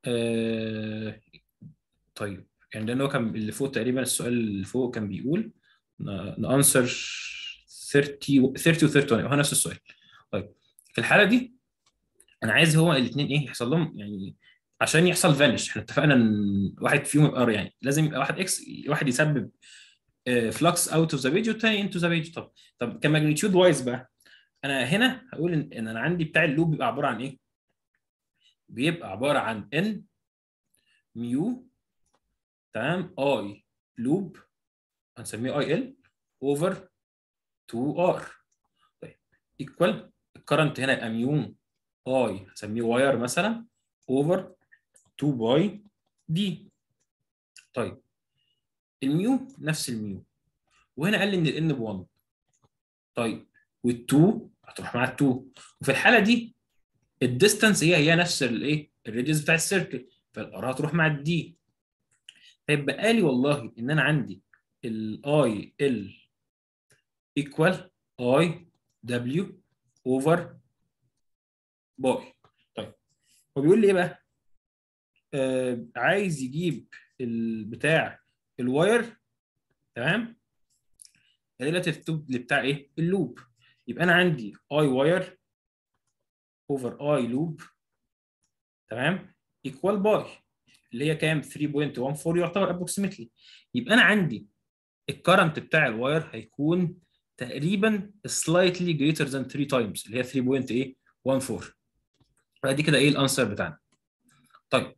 آه طيب يعني لان هو كان اللي فوق تقريبا السؤال اللي فوق كان بيقول نانسر 30 30 و 31 هو نفس السؤال طيب في الحاله دي انا عايز هو الاثنين ايه يحصل لهم يعني عشان يحصل فانش احنا اتفقنا ان واحد فيهم يبقى يعني لازم يبقى واحد اكس واحد يسبب فلكس اوت اوف ذا بيج والثاني انتو ذا بيج طب طب كماجنتيود وايز بقى انا هنا هقول ان, إن انا عندي بتاع اللوب بيبقى عباره عن ايه؟ بيبقى عباره عن ان ميو تمام اي لوب هنسميه اي ال اوفر 2 ار طيب ايكوال الكرنت هنا يبقى ميو اي هسميه واير مثلا اوفر 2 باي دي طيب الميو نفس الميو وهنا قال لي ان الان ب 1 طيب وال2 هتروح مع ال2 وفي الحاله دي الديستانس هي هي نفس الايه الريديوس بتاع السيركل فالار هتروح مع الدي فيبقى لي والله ان انا عندي الاي ال ايكوال اي دبليو اوفر باي طيب هو بيقول لي ايه بقى؟ آه عايز يجيب البتاع الواير تمام ريلاتيف تو بتاع ايه؟ اللوب يبقى انا عندي اي واير اوفر اي لوب تمام ايكوال باي اللي هي كام 3.14 يعتبر ابروكسيمتلي يبقى انا عندي الكرنت بتاع الواير هيكون تقريبا slightly greater than 3 times اللي هي 3.14 فدي كده ايه الانسر بتاعنا طيب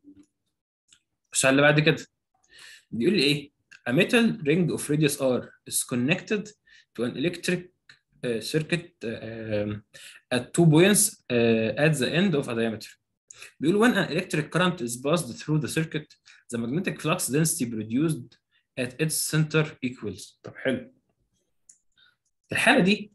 السؤال اللي بعد كده بيقول لي ايه a metal ring of radius r is connected to an electric uh, circuit uh, at two points uh, at the end of a diameter بيقول when an electric current is passed through the circuit the magnetic flux density produced at its center equals طب حلو في الحالة دي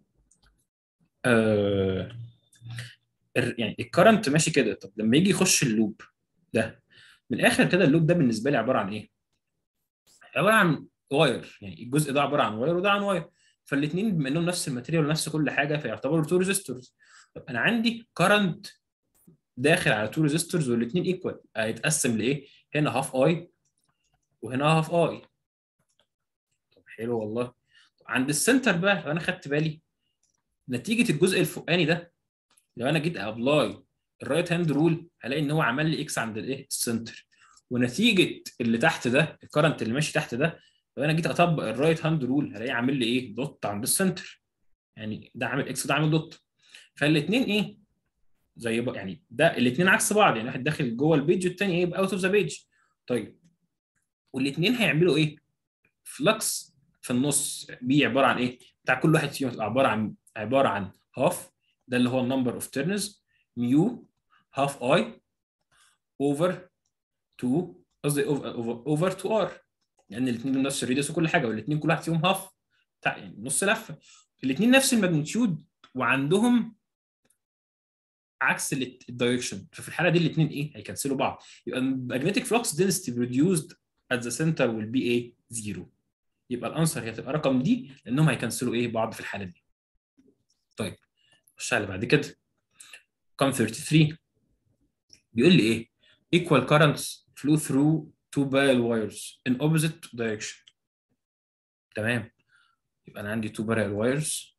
آه يعني الكرنت ماشي كده طب لما يجي يخش اللوب ده من الاخر كده اللوب ده بالنسبه لي عباره عن ايه؟ عباره عن واير يعني الجزء ده عباره عن واير وده عن واير فالاثنين بما انهم نفس الماتيريال ونفس كل حاجه فيعتبروا تو ريزيستورز طب انا عندي كرنت داخل على تو ريزيستورز والاثنين ايكوال هيتقسم لايه؟ هنا هاف اي وهنا هاف اي طب حلو والله عند السنتر بقى لو انا خدت بالي نتيجه الجزء الفوقاني ده لو انا جيت ابلاي الرايت هاند رول هلاقي ان هو عمل لي اكس عند الايه السنتر ونتيجه اللي تحت ده الكرنت اللي ماشي تحت ده لو انا جيت اطبق الرايت هاند رول هلاقيه عامل لي ايه دوت عند السنتر يعني ده عامل اكس وده عامل دوت فالاثنين ايه زي بقى يعني ده الاثنين عكس بعض يعني واحد داخل جوه البيج والثاني ايه اوت اوف ذا بيج طيب والاثنين هيعملوا ايه فلكس في النص بي عباره عن ايه بتاع كل واحد فيهم عباره عن عباره عن هاف ده اللي هو النمبر اوف تيرنز ميو هاف اي اوفر 2 قصدي اوفر 2 ار لان الاثنين نفس الريديوس وكل حاجه والاثنين كل واحد فيهم هاف بتاع يعني نص لفه الاثنين نفس الماجنتيود وعندهم عكس الدايركشن ففي الحاله دي الاثنين ايه هيكنسلوا بعض يبقى magnetic flux density produced at the center will be ايه زيرو يبقى الانسر هي هتبقى رقم دي لانهم هيكنسلوا ايه بعض في الحاله دي طيب خش على بعد كده رقم 33 بيقول لي ايه equal currents flow through two parallel wires in opposite direction تمام يبقى انا عندي two parallel wires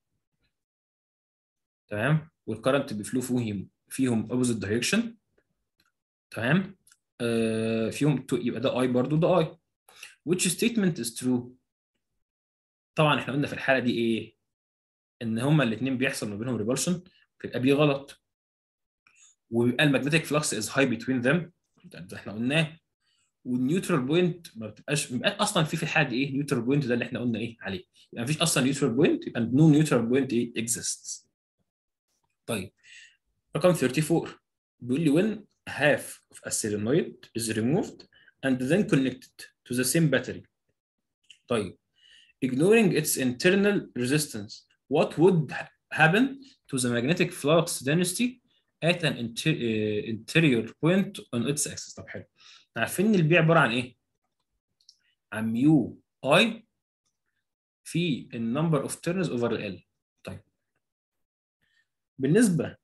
تمام والكرنت بيفلو فيهم فيهم opposite direction تمام آه فيهم تو يبقى ده اي برضو ده اي which statement is true طبعا احنا قلنا في الحاله دي ايه ان هما الاثنين بيحصل ما بينهم ريبولشن تبقى بي غلط وبيبقى المagnetic flux is high between them ده احنا قلناه والنيوترال بوينت ما بتبقاش ما بيبقاش اصلا في في الحاله دي ايه نيوترال بوينت ده اللي احنا قلنا ايه عليه يبقى ما فيش اصلا نيوترال بوينت يبقى نو نيوترال بوينت ايه exists طيب رقم 34 بيقول لي when half of a solenoid is removed and then connected to the same battery طيب ignoring its internal resistance what would happen to the magnetic flux density at an inter uh, interior point on its axis طب حلو عارفين ان البي عباره عن ايه؟ عن ميو اي في النمبر اوف تيرنز اوفر ال طيب بالنسبه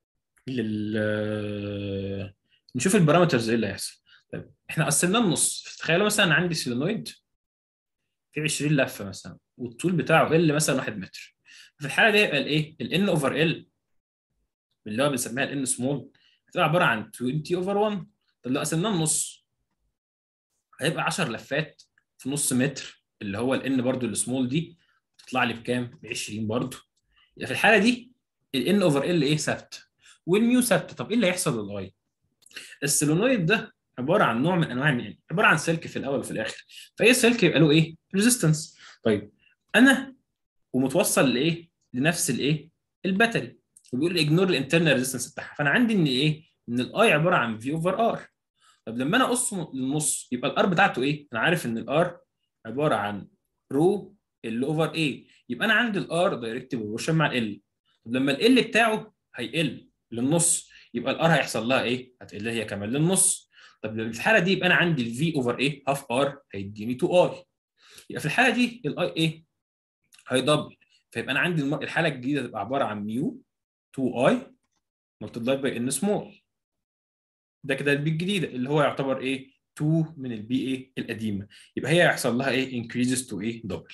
لل نشوف البارامترز ايه اللي هيحصل طيب احنا قسمناه النص تخيلوا مثلا عندي سيلينويد في 20 لفه مثلا والطول بتاعه ال مثلا 1 متر في الحاله دي يبقى الايه؟ الان اوفر ال اللي هو بنسميها الان سمول هتبقى عباره عن 20 اوفر 1 طب لو قسمناه النص هيبقى 10 لفات في نص متر اللي هو الان برضو السمول دي تطلع لي بكام؟ ب 20 برضو يبقى في الحاله دي الان اوفر ال ايه ثابت والميو ثابته طب ايه اللي هيحصل للاي؟ السولينويد ده عباره عن نوع من انواع يعني عباره عن سلك في الاول وفي الاخر فاي سلك يبقى له ايه؟ ريزيستنس طيب انا ومتوصل لايه؟ لنفس الايه؟ الباتري وبيقول اجنور الانترنال ريزيستنس بتاعها فانا عندي ان ايه؟ ان الاي عباره عن في اوفر ار طب لما انا اقصه للنص يبقى الار بتاعته ايه؟ انا عارف ان الار عباره عن رو ال اوفر اي يبقى انا عندي الار دايركت بروبورشن مع ال طب لما ال بتاعه هيقل للنص يبقى الار هيحصل لها ايه؟ هتقل هي كمان للنص طب في الحاله دي يبقى انا عندي الفي اوفر ايه؟ هاف ار هيديني 2 اي يبقى في الحاله دي الاي ايه؟ هيدبل فيبقى انا عندي الحاله الجديده تبقى عباره عن ميو 2 اي ملتبلاي باي ان سمول ده كده البي الجديده اللي هو يعتبر ايه 2 من البي ايه القديمه يبقى هي هيحصل لها ايه increases to ايه دبل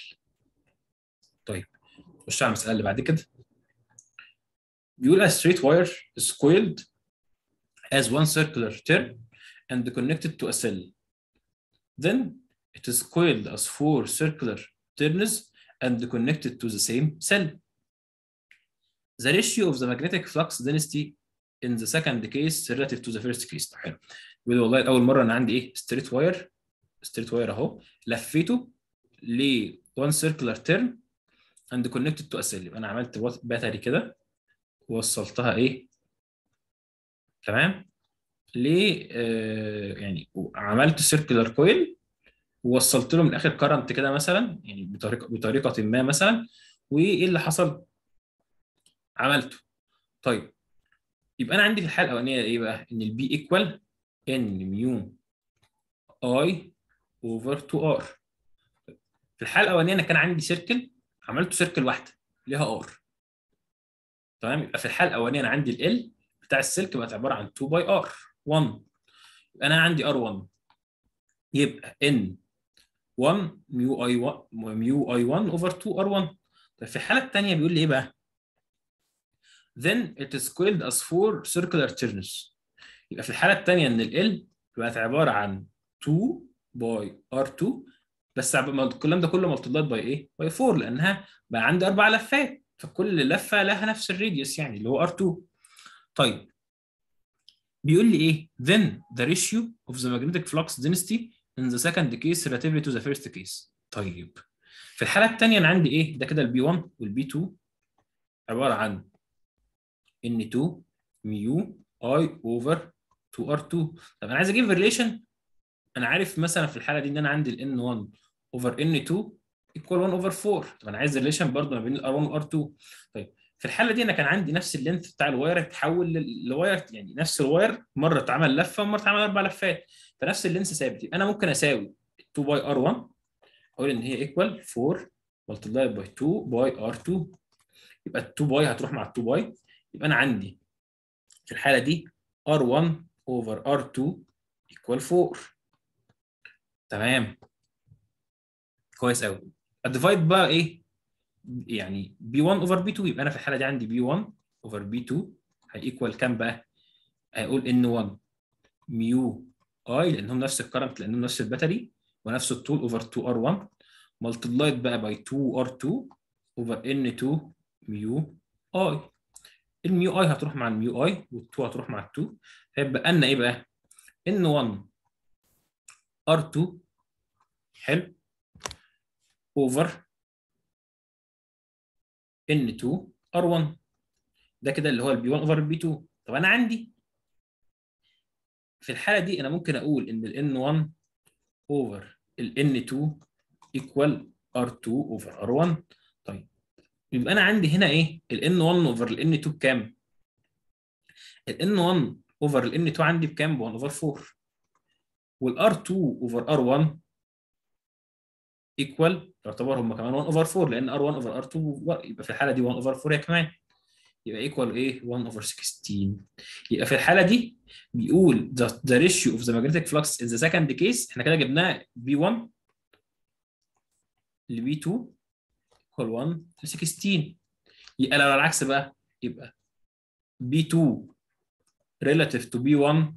طيب نخش على المساله اللي بعد كده بيقول a straight wire is coiled as one circular turn and connected to a cell then it is coiled as four circular turns and connected to the same cell the ratio of the magnetic flux density in the second case relative to the first case طب حلو بيقول والله اول مره انا عندي ايه ستريت واير ستريت واير اهو لفيته ل one circular turn and connected to a cell يبقى انا عملت باتري كده ووصلتها ايه تمام ل آه يعني عملت سيركلر كويل ووصلت له من الاخر كرنت كده مثلا يعني بطريقه بطريقه ما مثلا وايه اللي حصل عملته طيب يبقى انا عندي في الحاله الاولانيه ايه بقى ان البي ايكوال ان ميو اي اوفر 2 ار في الحاله الاولانيه انا كان عندي سيركل عملته سيركل واحده ليها ار تمام يبقى في الحاله الاولانيه انا عندي ال بتاع السلك بقت عباره عن 2 باي ار 1 يبقى انا عندي ار 1 يبقى ان 1 ميو اي 1 ميو اي 1 اوفر 2 ار 1 طيب في الحاله الثانيه بيقول لي ايه بقى؟ then it is coiled as four circular turns يبقى في الحاله الثانيه ان ال بقت عباره عن 2 باي ار2 بس الكلام ده كله ملتبلايد باي ايه؟ باي 4 لانها بقى عندي اربع لفات فكل لفه لها نفس الراديوس يعني اللي هو ار2 طيب بيقول لي ايه؟ then the ratio of the magnetic flux density in the second case relatively to the first case طيب في الحاله الثانيه انا عندي ايه؟ ده كده البي 1 والبي 2 عباره عن ان 2 ميو اي اوفر 2 ار 2 طب انا عايز اجيب ريليشن انا عارف مثلا في الحاله دي ان انا عندي الان 1 اوفر ان 2 ايكوال 1 اوفر 4 طب انا عايز ريليشن برضه ما بين الار 1 والار 2 طيب في الحاله دي انا كان عندي نفس اللينث بتاع الواير اتحول لواير يعني نفس الواير مره اتعمل لفه ومره اتعمل اربع لفات فنفس اللينث ثابت يبقى انا ممكن اساوي 2 باي ار 1 اقول ان هي ايكوال 4 ملتبلاي باي 2 باي ار 2 يبقى ال 2 باي هتروح مع ال 2 باي يبقى انا عندي في الحاله دي R1 over R2 equal 4 تمام كويس قوي اديفايد بقى ايه يعني B1 over B2 يبقى انا في الحاله دي عندي B1 over B2 هيكوال كام بقى هيقول N1 ميو اي لانهم نفس الكرنت لانهم نفس الباتري ونفس الطول اوفر 2 ار 1 ملتبلايد بقى باي 2 ار 2 اوفر ان 2 ميو اي الميو اي هتروح مع الميو اي وال2 هتروح مع ال2 هيبقى لنا ايه بقى؟ ان 1 ار 2 حلو اوفر ان 2 ار 1 ده كده اللي هو البي 1 اوفر البي 2 طب انا عندي في الحاله دي انا ممكن اقول ان ال N1 اوفر ال N2 equal R2 اوفر R1 طيب يبقى انا عندي هنا ايه ال N1 اوفر ال N2 بكام؟ ال N1 اوفر ال N2 عندي بكام؟ ب 1 اوفر 4 وال R2 اوفر R1 ايكوال تعتبر هم كمان 1 اوفر 4 لان R1 اوفر R2 يبقى في الحاله دي 1 اوفر 4 هي كمان يبقى ايكوال ايه 1 اوفر 16 يبقى في الحاله دي بيقول the, the ratio of the magnetic flux in the second case احنا كده جبناه B1 ل B2 equal 1 ل 16 يبقى لو على العكس بقى يبقى B2 relative to B1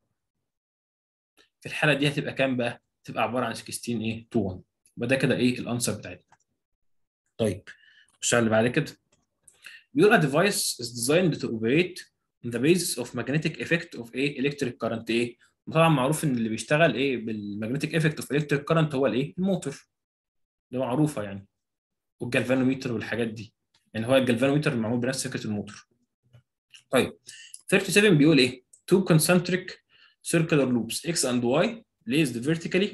في الحاله دي هتبقى كام بقى؟ تبقى عباره عن 16 ايه to 1 يبقى ده كده ايه الانسر بتاعتنا طيب نخش على اللي بعد كده بيقول a device is designed to operate on the basis of magnetic effect of ايه electric current ايه طبعا معروف ان اللي بيشتغل ايه بالمagnetic effect of electric current هو الايه الموتور ده معروفه يعني والجلفانوميتر والحاجات دي يعني هو الجلفانوميتر معمول بنفس فكره الموتور طيب 37 بيقول ايه two concentric circular loops x and y placed vertically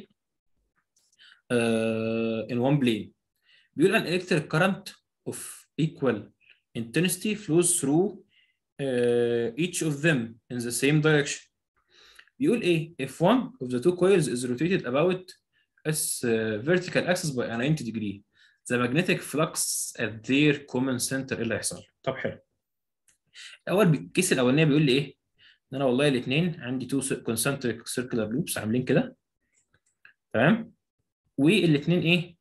uh, in one plane بيقول an electric current of equal intensity flows through uh, each of them in the same direction. بيقول ايه؟ If one of the two coils is rotated about its uh, vertical axis by a 90 degree, the magnetic flux at their common center ايه اللي هيحصل؟ طب حلو. اول الكيس الاولانيه بيقول لي ايه؟ ان انا والله الاثنين عندي تو concentric circular loops عاملين كده تمام؟ والاثنين ايه؟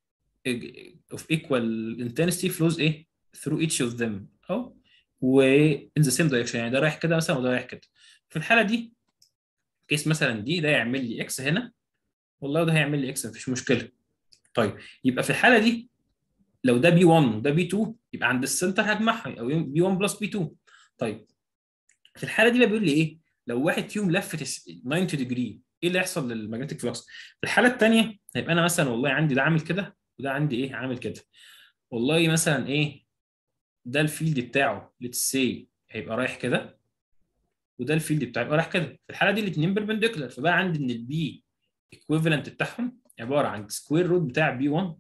of equal intensity flows ايه؟ through each of them او و in the same direction يعني ده رايح كده مثلا وده رايح كده في الحاله دي كيس مثلا دي ده يعمل لي اكس هنا والله ده هيعمل لي اكس مفيش مشكله طيب يبقى في الحاله دي لو ده بي 1 وده بي 2 يبقى عند السنتر هجمعها او بي 1 بلس بي 2 طيب في الحاله دي بقى بيقول لي ايه لو واحد فيهم لفت 90 ديجري ايه اللي هيحصل للمagnetic فلكس في الحاله الثانيه هيبقى انا مثلا والله عندي ده عامل كده وده عندي ايه عامل كده والله مثلا ايه ده الفيلد بتاعه ليتس سي هيبقى رايح كده وده الفيلد بتاعه يبقى رايح كده في الحاله دي الاثنين بيربنديكولار فبقى عندي ان البي ايكويفالنت بتاعهم عباره عن سكوير روت بتاع بي 1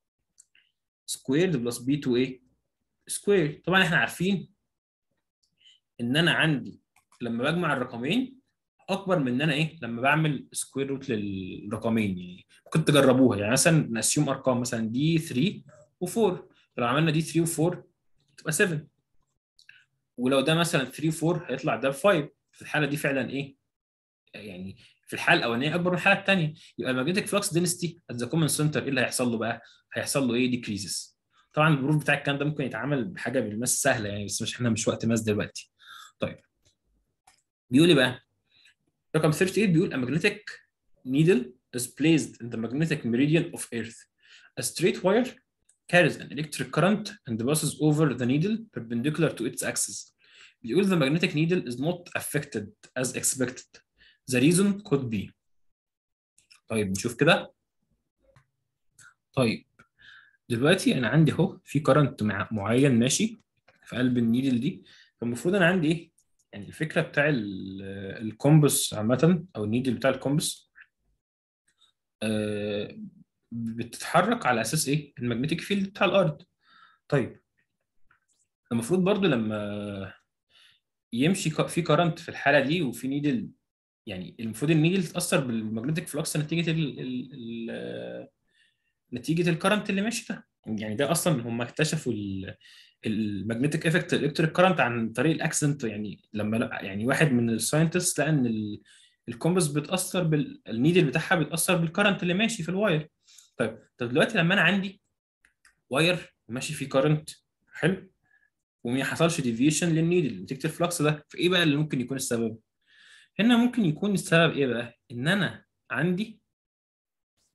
سكويرد بلس بي 2 ايه سكوير طبعا احنا عارفين ان انا عندي لما بجمع الرقمين اكبر من ان انا ايه لما بعمل سكوير روت للرقمين يعني ممكن تجربوها يعني مثلا نسيوم ارقام مثلا دي 3 و4 لو عملنا دي 3 و4 تبقى 7 ولو ده مثلا 3 و4 هيطلع ده ب 5 في الحاله دي فعلا ايه يعني في الحاله الاولانيه اكبر من الحاله الثانيه يبقى الماجنتيك فلكس دينستي ات ذا كومن سنتر ايه اللي هيحصل له بقى؟ هيحصل له ايه؟ ديكريزز طبعا البروف بتاع الكلام ده ممكن يتعمل بحاجه بالماس سهله يعني بس مش احنا مش وقت ماس دلوقتي طيب بيقول ايه بقى؟ رقم 38 بيقول a magnetic needle is placed in the magnetic meridian of Earth. A straight wire carries an electric current and passes over the needle perpendicular to its axis. بيقول the magnetic needle is not affected as expected. The reason could be. طيب نشوف كده. طيب دلوقتي انا عندي اهو في كرنت معين ماشي في قلب النيدل دي فالمفروض انا عندي ايه؟ يعني الفكره بتاع الكومبس عامه او النيدل بتاع الكومبس آه بتتحرك على اساس ايه؟ المagnetic فيلد بتاع الارض. طيب المفروض برضو لما يمشي في كرنت في الحاله دي وفي نيدل يعني المفروض النيدل تتاثر بالمagnetic فلكس نتيجه ال ال ال نتيجه الكرنت اللي ماشي ده يعني ده اصلا هم اكتشفوا المagnetic افكت الالكتريك كرنت عن طريق الاكسنت يعني لما يعني واحد من الساينتست لقى ان الكومبس بتاثر بالنيدل بتاعها بتاثر بالكرنت اللي ماشي في الواير طيب طب دلوقتي لما انا عندي واير ماشي فيه كرنت حلو وما حصلش ديفيشن للنيدل نتيجه الفلكس ده فايه بقى اللي ممكن يكون السبب هنا ممكن يكون السبب ايه بقى ان انا عندي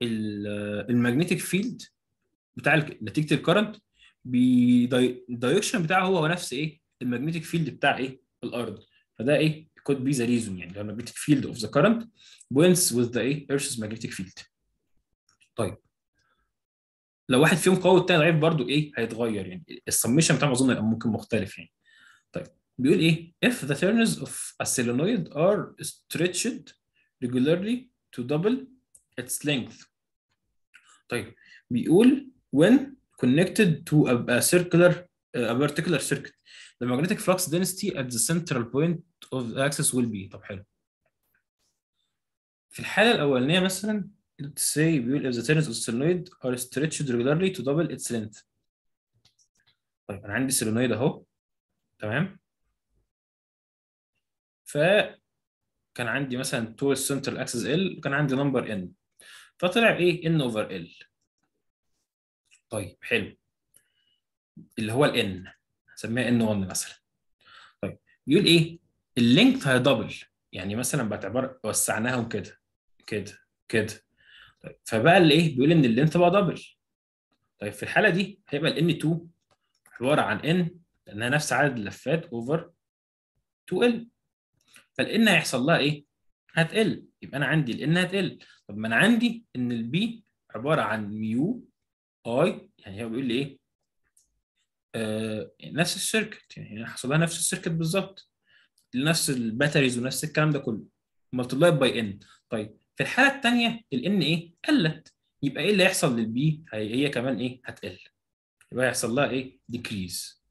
المagnetic فيلد بتاع ال- نتيجه الكرنت الدايركشن بتاعه هو نفس ايه المagnetic فيلد بتاع ايه الارض فده ايه could be the reason يعني لو magnetic field of the current points with the ايه earth's magnetic field طيب لو واحد فيهم قوي والتاني ضعيف برضو ايه هيتغير يعني السميشن بتاعهم اظن يبقى ممكن مختلف يعني طيب بيقول ايه if the turns of a solenoid are stretched regularly to double its length طيب بيقول when connected to a, a circular a particular circuit the magnetic flux density at the central point of the axis will be طب حلو في الحالة الأولانية مثلا let's say بيقول if the turns of solenoid are stretched regularly to double its length طيب أنا عندي solenoid أهو تمام فكان عندي مثلا تو السنترال اكسس ال وكان عندي نمبر ان فطلع ايه ان اوفر ال طيب حلو اللي هو الان هسميها ان 1 مثلا طيب بيقول ايه اللينك هيدبل يعني مثلا بعتبر وسعناهم كده كده كده طيب فبقى اللي ايه بيقول ان اللينث بقى دبل طيب في الحاله دي هيبقى الان 2 عباره عن ان لانها نفس عدد اللفات اوفر 2 ال فالان هيحصل لها ايه؟ هتقل يبقى انا عندي الان هتقل طب ما انا عندي ان البي عباره عن ميو اي يعني هو بيقول لي ايه؟ آه نفس السيركت يعني حصل لها نفس السيركت بالظبط نفس الباتريز ونفس الكلام ده كله ملتبلاي باي ان طيب في الحاله الثانيه الان ايه؟ قلت يبقى ايه اللي هيحصل للبي؟ هي, هي كمان ايه؟ هتقل يبقى هيحصل لها ايه؟ ديكريز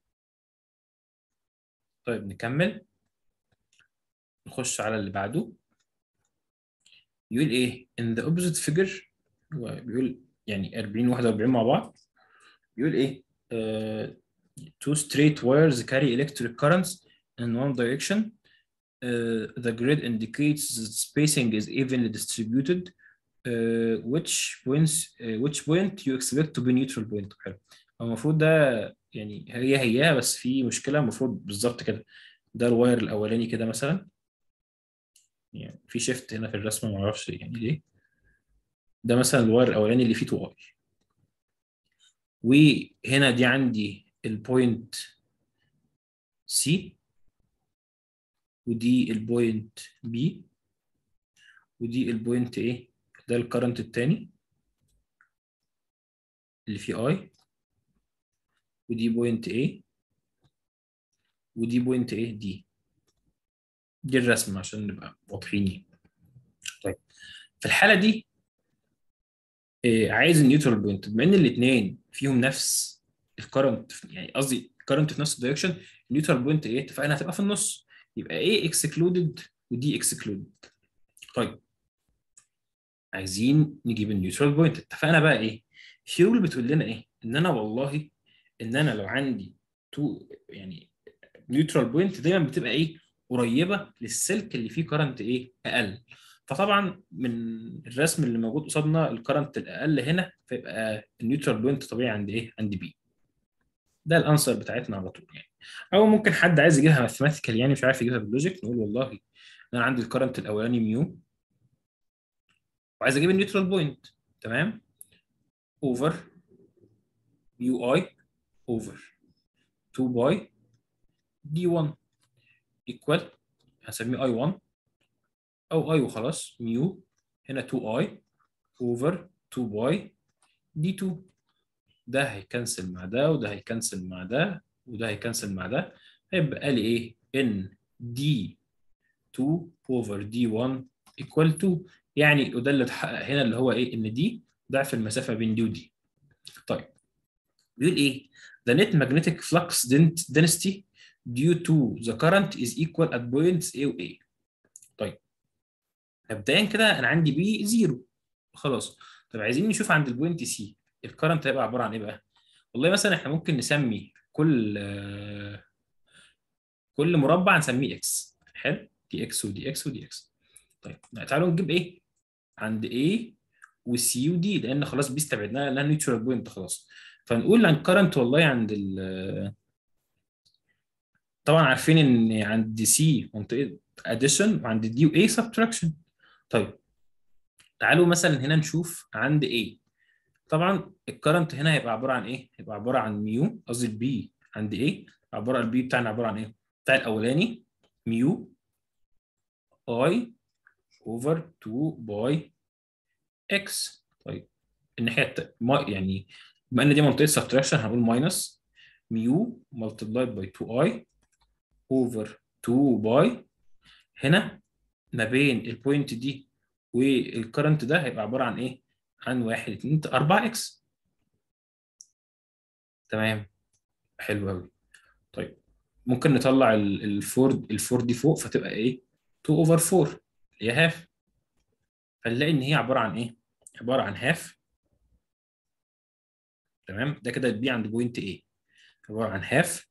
طيب نكمل نخش على اللي بعده يقول ايه in the opposite figure هو بيقول يعني 40 41 مع بعض بيقول ايه uh, two straight wires carry electric currents in one direction uh, the grid indicates the spacing is evenly distributed uh, which points uh, which point you expect to be neutral point حلو هو المفروض ده يعني هي هيها بس في مشكله المفروض بالظبط كده ده الواير الاولاني كده مثلا يعني في شيفت هنا في الرسمه ما اعرفش يعني ليه ده مثلا الواير الاولاني اللي فيه 2 اي وهنا دي عندي البوينت سي ودي البوينت بي ودي البوينت ايه ده الكرنت التاني اللي فيه اي ودي بوينت ايه ودي بوينت ايه دي دي الرسمة عشان نبقى واضحين طيب في الحالة دي إيه عايز النيوترال بوينت بما ان الاثنين فيهم نفس الكرنت يعني قصدي الكرنت في نفس الدايركشن النيوترال بوينت ايه اتفقنا هتبقى في النص يبقى ايه اكسكلودد ودي اكسكلودد طيب عايزين نجيب النيوترال بوينت اتفقنا بقى ايه في رول بتقول لنا ايه ان انا والله ان انا لو عندي تو يعني نيوترال بوينت دايما بتبقى ايه قريبه للسلك اللي فيه كرنت ايه اقل فطبعا من الرسم اللي موجود قصادنا الكرنت الاقل هنا فيبقى النيوترال بوينت طبيعي عند ايه عند بي ده الانسر بتاعتنا على طول يعني او ممكن حد عايز يجيبها ماثيماتيكال يعني مش عارف يجيبها باللوجيك نقول والله انا عندي الكرنت الاولاني ميو وعايز اجيب النيوترال بوينت تمام اوفر يو اي اوفر 2 باي دي 1 ايكوال هسميه اي 1 او اي وخلاص ميو هنا 2 اي اوفر 2 باي دي 2 ده هيكنسل مع ده وده هيكنسل مع ده وده هيكنسل مع ده هيبقى لي ايه ان دي 2 اوفر دي 1 ايكوال 2 يعني وده اللي اتحقق هنا اللي هو ايه ان دي ضعف المسافه بين دي ودي طيب بيقول ايه the net magnetic flux density due to the current is equal at points A و A طيب مبدئيا كده انا عندي بي زيرو خلاص طب عايزين نشوف عند البوينت سي الكرنت هيبقى عباره عن ايه بقى والله مثلا احنا ممكن نسمي كل كل مربع نسميه اكس حلو دي اكس ودي اكس ودي اكس طيب تعالوا نجيب ايه عند A وسي ودي لان خلاص بي استبعدناها لانها نيوترال بوينت خلاص فنقول عن كرنت والله عند ال طبعا عارفين ان عند سي منطقه اديشن وعند دي واي سبتراكشن طيب تعالوا مثلا هنا نشوف عند A طبعا الكرنت هنا هيبقى عباره عن ايه؟ هيبقى عباره عن ميو قصدي البي عند ايه؟ عباره عن البي بتاعنا عباره عن ايه؟ بتاع الاولاني ميو اي اوفر 2 باي اكس طيب الناحيه الت... ما يعني بما ان دي منطقه سبتراكشن هنقول ماينس ميو ملتبلايد باي 2 اي اوفر 2 باي هنا ما بين البوينت دي والكرنت ده هيبقى عباره عن ايه؟ عن 1 2 4 اكس تمام حلو قوي طيب ممكن نطلع الفور الفور دي فوق فتبقى ايه 2 اوفر 4 اللي هي هاف فنلاقي ان هي عباره عن ايه عباره عن هاف تمام ده كده البي عند بوينت ايه عباره عن هاف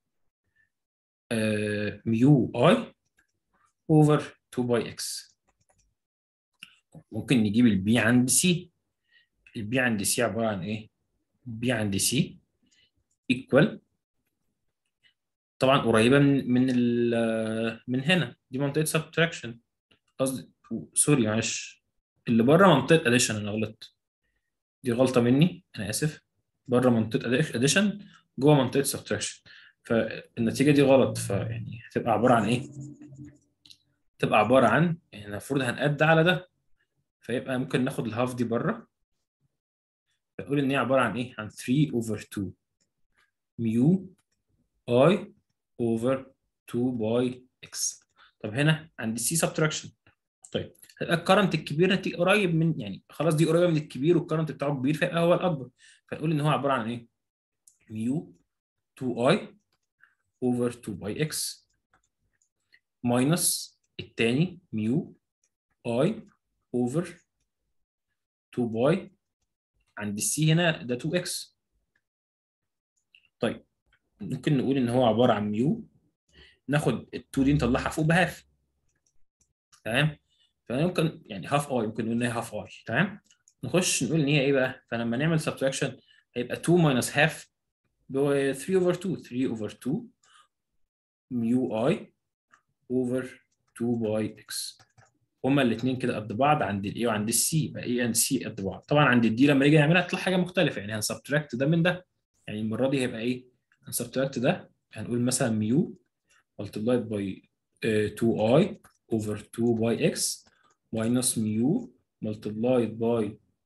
ميو اي اوفر 2 باي اكس ممكن نجيب البي عند سي البي عند سي عباره عن ايه بي عند سي ايكوال طبعا قريبه من من من هنا دي منطقه سبتراكشن قصدي سوري معلش اللي بره منطقه اديشن انا غلطت دي غلطه مني انا اسف بره منطقه اديشن جوه منطقه سبتراكشن فالنتيجه دي غلط فيعني هتبقى عباره عن ايه تبقى عباره عن يعني المفروض هنقد على ده فيبقى ممكن ناخد الهاف دي بره فنقول ان هي عباره عن ايه عن 3 اوفر 2 ميو اي اوفر 2 باي اكس طب هنا عندي سي سبتراكشن طيب هيبقى الكرنت الكبير نتيجة قريب من يعني خلاص دي قريبه من الكبير والكرنت بتاعه كبير فيبقى هو الاكبر فنقول ان هو عباره عن ايه ميو 2 اي اوفر 2 باي اكس ماينس الثاني ميو اي اوفر 2 باي عند السي هنا ده 2 اكس طيب ممكن نقول ان هو عباره عن ميو ناخد ال 2 دي نطلعها فوق بهاف تمام فممكن يعني هاف اي ممكن نقول ان هي هاف اي تمام نخش نقول ان هي ايه بقى فلما نعمل سبتراكشن هيبقى 2 ماينس هاف ب 3 اوفر 2 3 اوفر 2 ميو اي اوفر 2 باي اكس هما الاثنين كده قد بعض عند الاي وعند السي يبقى اي اند سي قد بعض طبعا عند الدي لما نيجي نعملها تطلع حاجه مختلفه يعني هنسبتراكت ده من ده يعني المره دي هيبقى ايه هنسبتراكت ده هنقول مثلا ميو multiplied by uh, 2i over 2 by x minus mu multiplied by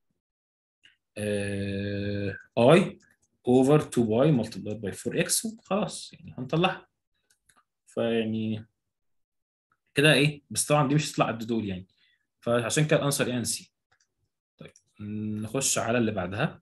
uh, i over 2 by multiplied by 4x خلاص يعني هنطلعها فيعني كده ايه بس طبعا دي مش هتطلع قد دول يعني فعشان كده الانسر يعني سي طيب نخش على اللي بعدها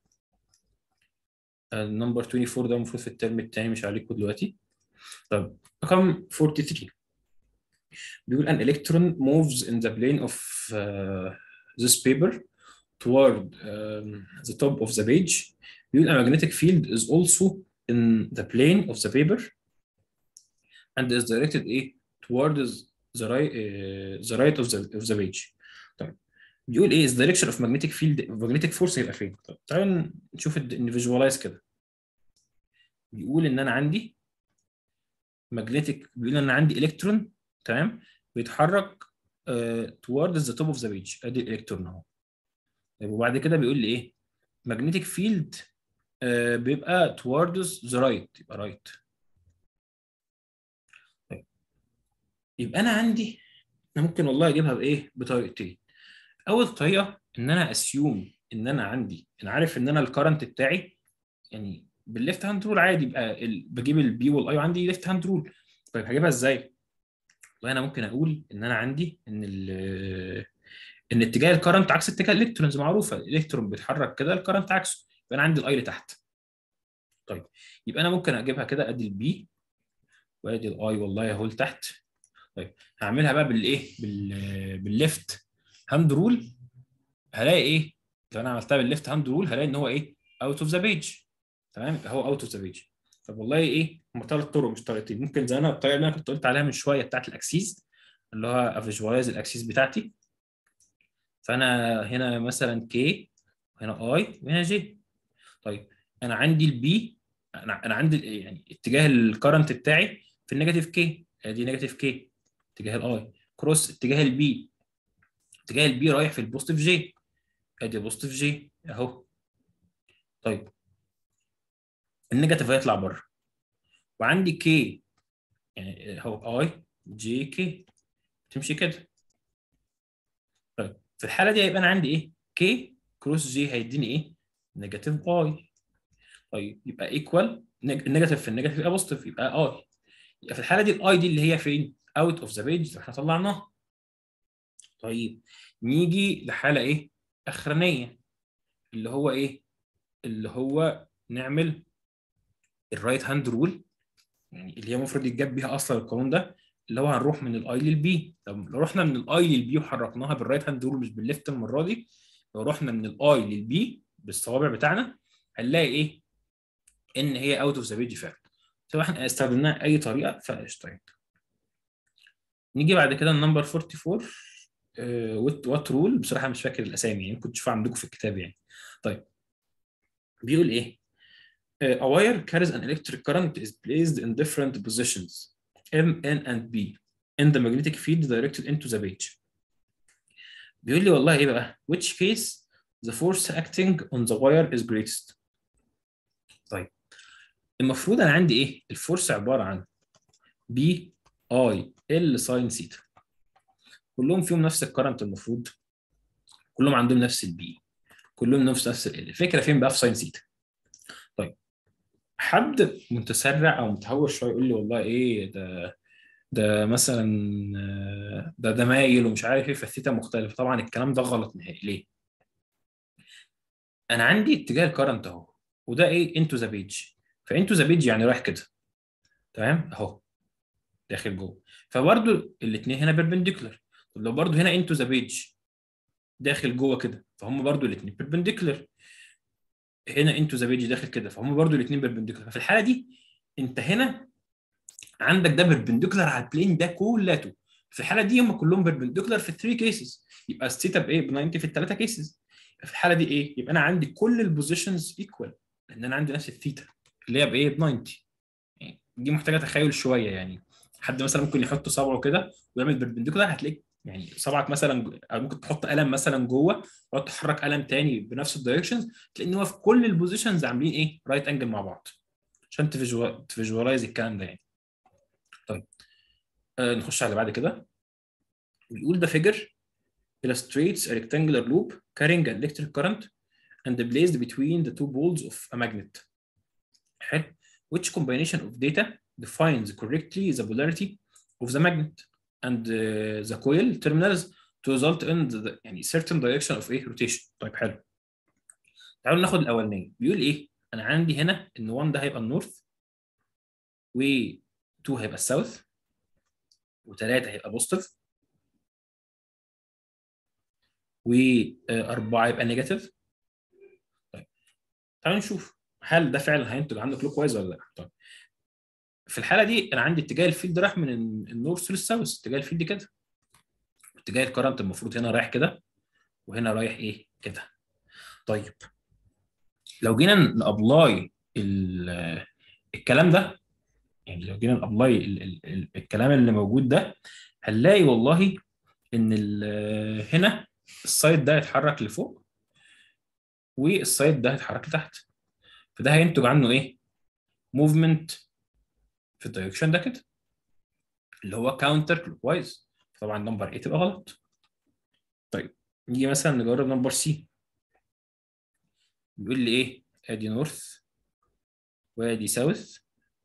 النمبر 24 ده المفروض في الترم الثاني مش عليكم دلوقتي طيب رقم 43 بيقول an electron moves in the plane of uh, this paper toward um, the top of the page بيقول a magnetic field is also in the plane of the paper and is directed ايه towards the right uh, the right of the of the page طيب بيقول ايه the direction of magnetic field magnetic force هيبقى فين طيب تعالوا نشوف نفيجواليز كده بيقول ان انا عندي ماجنتيك بيقول ان انا عندي الكترون تمام بيتحرك towards the top of the page ادي الالكترون اهو طيب وبعد كده بيقول لي ايه ماجنتيك فيلد بيبقى towards the right يبقى right طيب يبقى انا عندي انا ممكن والله اجيبها بايه بطريقتين اول طريقه ان انا اسيوم ان انا عندي انا عارف ان انا الكرنت بتاعي يعني بالليفت هاند رول عادي يبقى ال... بجيب البي والاي وعندي ليفت هاند رول طيب هجيبها ازاي؟ والله انا ممكن اقول ان انا عندي ان ال ان اتجاه الكرنت عكس اتجاه الالكترونز معروفه الالكترون بيتحرك كده الكرنت عكسه يبقى انا عندي الاي لتحت طيب يبقى انا ممكن اجيبها كده ادي البي وادي الاي والله اهو لتحت طيب هعملها بقى بالايه بال بالليفت هاند رول هلاقي ايه لو انا عملتها بالليفت هاند رول هلاقي ان هو ايه اوت اوف ذا بيج تمام يبقى هو اوت اوف ذا بيج طب والله ايه هم ثلاث طرق مش طريقتين ممكن زي انا الطريقه اللي انا كنت قلت عليها من شويه بتاعت الاكسيس اللي هو افيجوالايز الاكسيس بتاعتي فانا هنا مثلا كي هنا اي وهنا جي طيب انا عندي البي انا انا عندي يعني اتجاه الكرنت بتاعي في النيجاتيف كي ادي نيجاتيف كي اتجاه الاي كروس اتجاه البي اتجاه البي رايح في البوزيتيف جي ادي بوزيتيف جي اهو طيب النيجاتيف هيطلع بره وعندي كي يعني هو اي جي كي تمشي كده طيب في الحاله دي هيبقى انا عندي ايه كي كروس جي هيديني ايه نيجاتيف اي طيب يبقى ايكوال النيجاتيف في النيجاتيف يبقى بوزيتيف يبقى اي يبقى في الحاله دي الاي دي اللي هي فين اوت اوف ذا بيج احنا طلعناها طيب نيجي لحاله ايه اخرانيه اللي هو ايه اللي هو نعمل الرايت هاند رول يعني اللي هي المفروض يتجاب بيها اصلا القانون ده اللي هو هنروح من الاي للبي طب لو رحنا من الاي للبي وحركناها بالرايت هاند رول مش بالليفت المره دي لو رحنا من الاي للبي بالصوابع بتاعنا هنلاقي ايه ان هي اوت اوف ذا بيج فعلا سواء احنا استخدمناها اي طريقه فقشطه نيجي بعد كده النمبر 44 وات رول بصراحه مش فاكر الاسامي يعني ممكن تشوفها عندكم في الكتاب يعني طيب بيقول ايه a wire carries an electric current is placed in different positions M, N and B in the magnetic field directed into the page بيقول لي والله ايه بقى which case the force acting on the wire is greatest طيب المفروض انا عندي ايه الفورس عباره عن بي اي ال ساين سيتا كلهم فيهم نفس الكرنت المفروض كلهم عندهم نفس البي كلهم نفس نفس ال الفكره فين بقى في ساين سيتا طيب حد متسرع او متهور شويه يقول لي والله ايه ده ده مثلا ده ده مايل ومش عارف ايه فالثيتا مختلفه طبعا الكلام ده غلط نهائي ليه؟ انا عندي اتجاه الكرنت اهو وده ايه انتو ذا بيج فانتو ذا بيج يعني رايح كده تمام اهو داخل جوه فبرضه الاثنين هنا بيربنديكولار طب لو برضه هنا انتو ذا بيج داخل جوه كده فهم برضه الاثنين بيربنديكولار هنا انتو ذا بيج داخل كده فهم برضه الاثنين بيربنديكولار ففي الحاله دي انت هنا عندك ده بيربنديكولار على البلين ده كلته في الحاله دي هم كلهم بيربنديكولار في 3 كيسز يبقى الثيتا بايه ب 90 في الثلاثه كيسز في الحاله دي ايه يبقى انا عندي كل البوزيشنز ايكوال لان انا عندي نفس الثيتا اللي هي بايه ب 90 يعني دي محتاجه تخيل شويه يعني حد مثلا ممكن يحط صبعه كده ويعمل بيربنديكولار هتلاقي يعني صبعك مثلا او ممكن تحط قلم مثلا جوه وتقعد تحرك قلم تاني بنفس الدايركشنز تلاقي ان هو في كل البوزيشنز عاملين ايه رايت انجل مع بعض عشان تفيجوالايز الكلام ده يعني طيب آه نخش على بعد كده بيقول ده فيجر illustrates a rectangular loop carrying an electric current and placed between the two poles of a magnet. حلو which combination of data defines correctly the polarity of the magnet and uh, the coil terminals to result in the يعني certain direction of a rotation. طيب حلو. تعالوا ناخد الاولانيه بيقول ايه؟ انا عندي هنا ان 1 ده هيبقى النورث و 2 هيبقى الساوث و3 هيبقى بوزيتيف و4 يبقى نيجاتيف طيب تعالوا نشوف هل ده فعلا هينتج عنده كلوك وايز ولا لا طيب في الحاله دي انا عندي اتجاه الفيلد رايح من النورث للساوث اتجاه الفيلد كده اتجاه الكرنت المفروض هنا رايح كده وهنا رايح ايه كده طيب لو جينا نابلاي الكلام ده يعني لو جينا نابلاي الكلام اللي موجود ده هنلاقي والله ان هنا السايد ده هيتحرك لفوق والسايد ده هيتحرك لتحت فده هينتج عنه ايه؟ موفمنت في الدايركشن ده كده اللي هو كاونتر كلوك وايز طبعا نمبر 8 تبقى غلط طيب نيجي مثلا نجرب نمبر سي بيقول لي ايه؟ ادي نورث وادي ساوث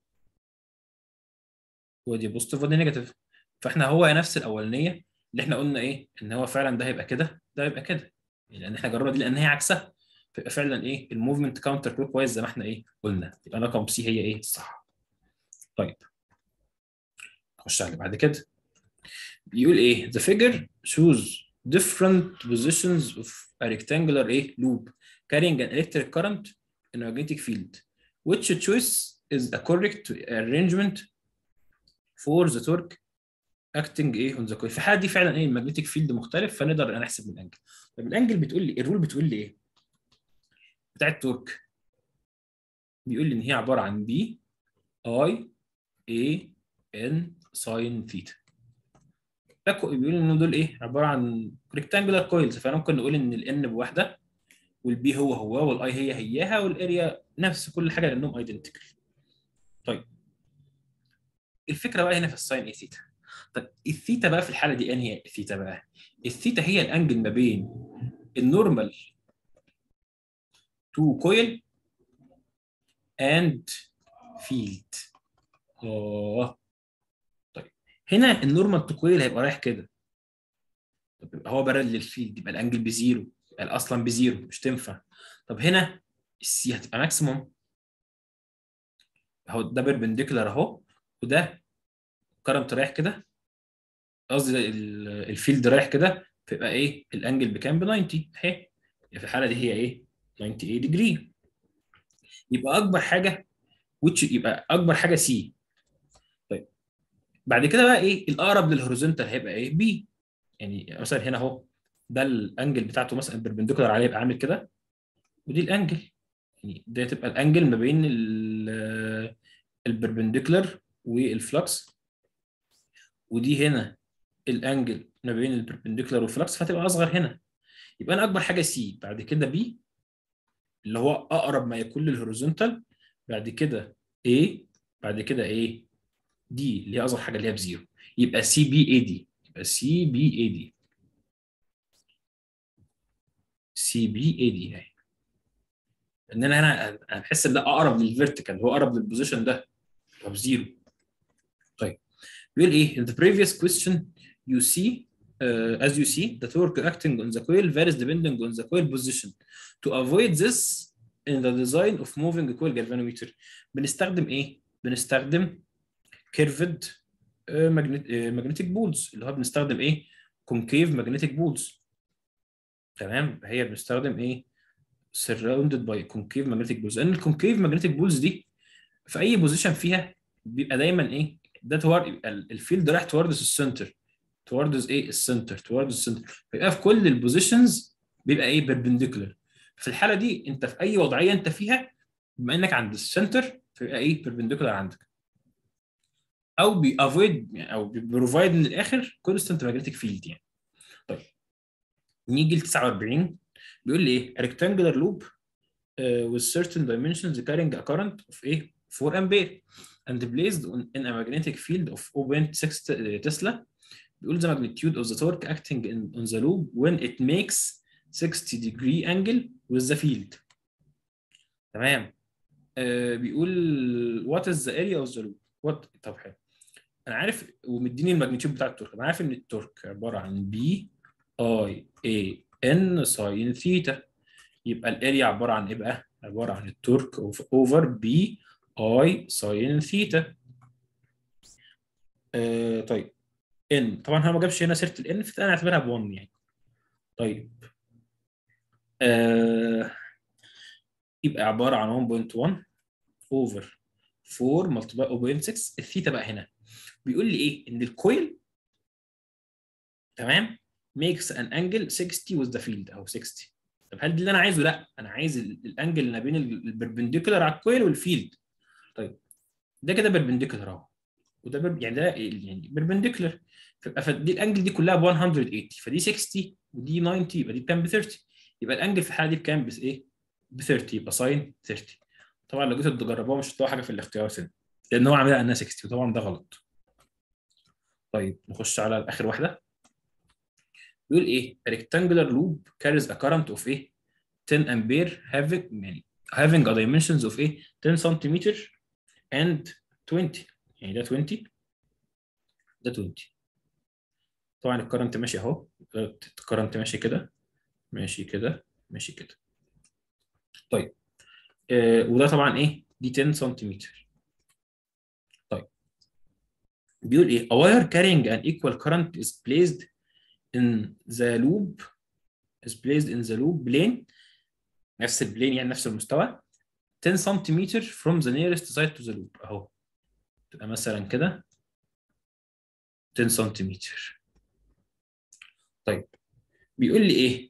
وادي بوزيتيف وادي نيجاتيف فاحنا هو نفس الاولانيه اللي احنا قلنا ايه ان هو فعلا ده هيبقى كده ده هيبقى كده لان احنا جربنا دي لان هي عكسها فيبقى فعلا ايه الموفمنت كاونتر كلوك وايز زي ما احنا ايه قلنا يبقى رقم سي هي ايه الصح طيب نخش على اللي بعد كده بيقول ايه the figure shows different positions of a rectangular ايه loop carrying an electric current in a magnetic field which choice is a correct arrangement for the torque اكتنج ايه اون ذا كويل في الحاله دي فعلا ايه الماجنتيك فيلد مختلف فنقدر نحسب الانجل طب الانجل بتقول لي الرول بتقول لي ايه بتاع التورك بيقول لي ان هي عباره عن بي اي اي ان ساين ثيتا ده بيقول ان دول ايه عباره عن ريكتانجولار كويلز فانا ممكن نقول ان الان بواحده والبي هو هو والاي هي هياها والاريا نفس كل حاجه لانهم ايدنتيكال طيب الفكره بقى هنا في الساين اي ثيتا طب الثيتا بقى في الحاله دي ان هي الثيتا بقى الثيتا هي الانجل ما بين النورمال تو كويل اند فيلد اه طيب هنا النورمال تو كويل هيبقى رايح كده طب يبقى هو بارل للفيلد يبقى الانجل بزيرو يبقى اصلا بزيرو مش تنفع طب هنا السي هتبقى ماكسيموم اهو ده بيربنديكولار اهو وده كرنت رايح كده قصدي الفيلد رايح كده فيبقى ايه الانجل بكام ب 90 اهي في الحاله دي هي ايه 98 ديجري يبقى اكبر حاجه which يبقى اكبر حاجه سي طيب بعد كده بقى ايه الاقرب للهوريزونتال هيبقى ايه بي يعني مثلا هنا اهو ده الانجل بتاعته مثلا بيربنديكولار عليه يبقى عامل كده ودي الانجل يعني ده تبقى الانجل ما بين البربنديكولار والفلكس ودي هنا الانجل ما بين البربنديكولار والفلكس فهتبقى اصغر هنا يبقى انا اكبر حاجه سي بعد كده بي اللي هو اقرب ما يكون للهوريزونتال بعد كده A بعد كده ايه دي اللي هي اصغر حاجه اللي هي بزيرو يبقى سي بي اي دي يبقى سي بي اي دي سي بي اي دي اهي ان انا هنا انا بحس ان ده اقرب للفيرتيكال هو اقرب للبوزيشن ده هو بزيرو طيب بيقول ايه in the previous question you see uh, as you see the torque acting on the coil varies depending on the coil position to avoid this in the design of moving coil galvanometer بنستخدم ايه بنستخدم curved uh, magnet, uh, magnetic poles اللي هو بنستخدم ايه concave magnetic poles تمام هي بنستخدم ايه surrounded by concave magnetic poles لان الكونكيف magnetic poles دي في اي بوزيشن فيها بيبقى دايما ايه ده توار يبقى الفيلد رايح توردز السنتر توردز ايه السنتر توردز السنتر فيبقى في كل البوزيشنز بيبقى ايه بيربنديكولار في الحاله دي انت في اي وضعيه انت فيها بما انك عند السنتر فيبقى ايه بيربنديكولار عندك او بيافويد يعني او بيبروفايد من الاخر كونستنت ماجنتيك فيلد يعني طيب نيجي ل 49 بيقول لي ايه rectangular loop uh, with certain dimensions carrying a current of ايه 4 ampere and placed on, in a magnetic field of 0.6 Tesla بيقول the magnitude of the torque acting in, on the loop when it makes 60 degree angle with the field تمام آه بيقول what is the area of the loop what طب حلو انا عارف ومديني الماجنتيود بتاع التورك انا عارف ان التورك عباره عن بي اي اي ان ساين ثيتا يبقى الاريا عباره عن ايه بقى عباره عن التورك اوفر بي اي ساين ثيتا آه طيب ان طبعا هو ما جابش هنا سيره الان فانا اعتبرها ب 1 يعني طيب آه يبقى عباره عن 1.1 اوفر 4 ملتبلاي 0.6 الثيتا بقى هنا بيقول لي ايه ان الكويل تمام makes an angle 60 with the field او 60 طب هل دي اللي انا عايزه لا انا عايز الانجل اللي ما بين البربنديكولار على الكويل والفيلد طيب ده كده بربنديكولار اهو وده بر... يعني ده يعني بربنديكولار فدي الانجل دي كلها ب 180 فدي 60 ودي 90 يبقى دي بكام ب 30 يبقى الانجل في الحاله دي بكام بس ايه ب 30 يبقى ساين 30 طبعا لو جيتوا تجربوها مش هتلاقوا حاجه في الاختيارات هنا لان هو عاملها انها 60 وطبعا ده غلط طيب نخش على اخر واحده بيقول ايه a rectangular loop carries a current of ايه 10 ampere having يعني having a dimensions of ايه 10 سنتيمتر and 20 يعني ده 20 ده 20 طبعا الكرنت ماشي اهو الكرنت ماشي كده ماشي كده ماشي كده طيب آه وده طبعا ايه دي 10 سنتيمتر طيب بيقول ايه a wire carrying an equal current is placed in the loop is placed in the loop plane نفس البلين يعني نفس المستوى 10 سنتيمتر from the nearest side to the loop اهو تبقى مثلا كده 10 سنتيمتر طيب بيقول لي ايه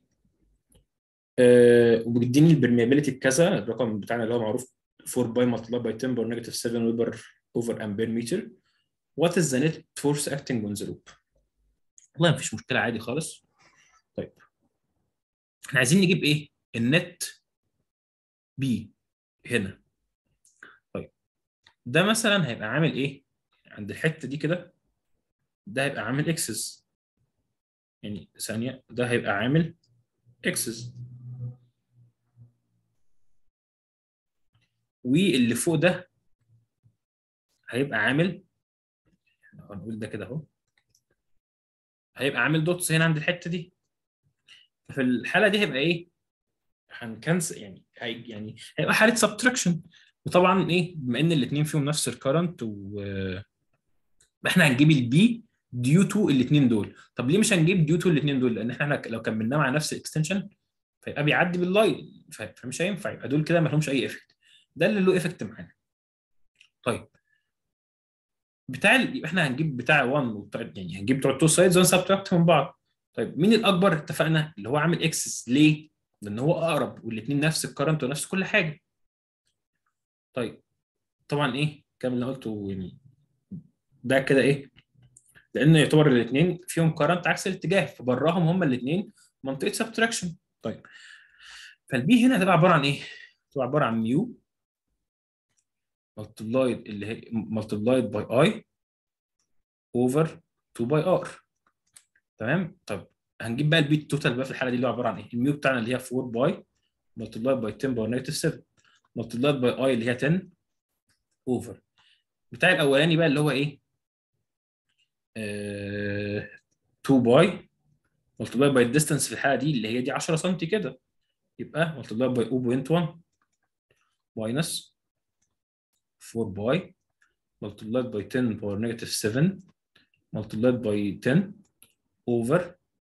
آه وبيديني البرميابيلتي بكذا الرقم بتاعنا اللي هو معروف 4 باي ملتبلاي باي 10 باور نيجاتيف 7 ويبر اوفر امبير متر وات از ذا نت فورس اكتنج اون ذا لوب والله مفيش مشكله عادي خالص طيب احنا عايزين نجيب ايه النت بي هنا طيب ده مثلا هيبقى عامل ايه عند الحته دي كده ده هيبقى عامل اكسس يعني ثانيه ده هيبقى عامل اكسس واللي فوق ده هيبقى عامل هنقول ده كده اهو هيبقى عامل دوتس هنا عند الحته دي في الحاله دي هيبقى ايه هنكنسل يعني هي يعني هيبقى حاله سبتراكشن وطبعا ايه بما ان الاثنين فيهم نفس الكرنت و احنا هنجيب البي ديو تو الاثنين دول طب ليه مش هنجيب ديو تو الاثنين دول لان احنا لو كملناه مع نفس الاكستنشن فيبقى بيعدي باللاين فمش هينفع يبقى دول كده ما لهمش اي افكت ده اللي له افكت معانا طيب بتاع ال... يبقى احنا هنجيب بتاع 1 وبتاع يعني هنجيب بتوع التو سايدز ونسبتراكت من بعض طيب مين الاكبر اتفقنا اللي هو عامل اكسس ليه لان هو اقرب والاثنين نفس الكرنت ونفس كل حاجه طيب طبعا ايه كام اللي قلته يعني ده كده ايه لان يعتبر الاثنين فيهم كرنت عكس الاتجاه فبراهم هما الاثنين منطقه سبتراكشن طيب فالبي هنا هتبقى عباره عن ايه؟ هتبقى عباره عن ميو ملتبلايد اللي هي ملتبلايد باي اي اوفر 2 باي ار تمام طب هنجيب بقى البيت توتال بقى في الحاله دي اللي هو عباره عن ايه؟ الميو بتاعنا اللي هي 4 باي ملتبلايد باي 10 باور نيجاتيف 7 ملتبلايد باي اي اللي هي 10 اوفر بتاع الاولاني بقى اللي هو ايه؟ آه 2 باي ملتبلايد باي الديستنس في الحاله دي اللي هي دي 10 سم كده يبقى ملتبلايد باي 0.1 ماينس 4 باي multiplied by 10 power negative 7 multiplied by 10 over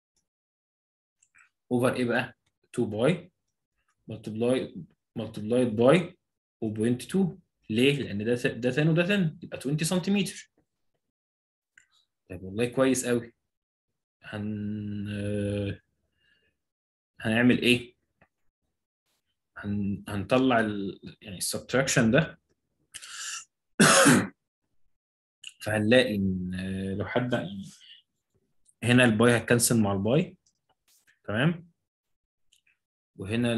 over ايه بقى 2 باي multiplied multiplied by 0.2 ليه؟ لأن ده ده 10 وده 10 يبقى 20 سنتيمتر طيب والله كويس قوي هن هنعمل ايه؟ هن... هنطلع ال... يعني السبتراكشن ده فهنلاقي ان لو حد يعني هنا الباي هتكنسل مع الباي تمام وهنا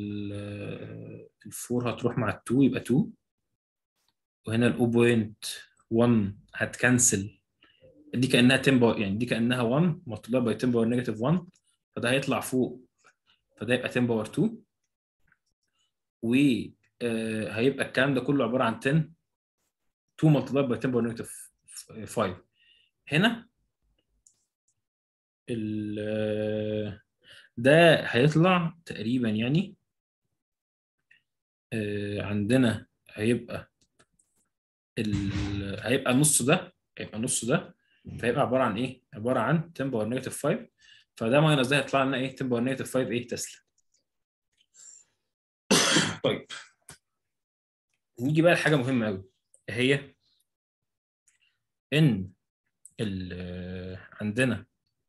الفور هتروح مع التو يبقى 2 وهنا ال 0.1 هتكنسل دي كانها 10 باور يعني دي كانها 1 مطلوبه باي 10 باور نيجاتيف 1 فده هيطلع فوق فده يبقى 10 باور 2 وهيبقى الكلام ده كله عباره عن 10 2 multiplied by 10 power negative 5 هنا ال ده هيطلع تقريبا يعني عندنا هيبقى ال هيبقى نص ده هيبقى نص ده فهيبقى عباره عن ايه؟ عباره عن 10 باور نيجاتيف 5 فده ماينس ده هيطلع لنا ايه؟ 10 باور نيجاتيف 5 ايه تسلا طيب نيجي بقى لحاجه مهمه قوي هي ان عندنا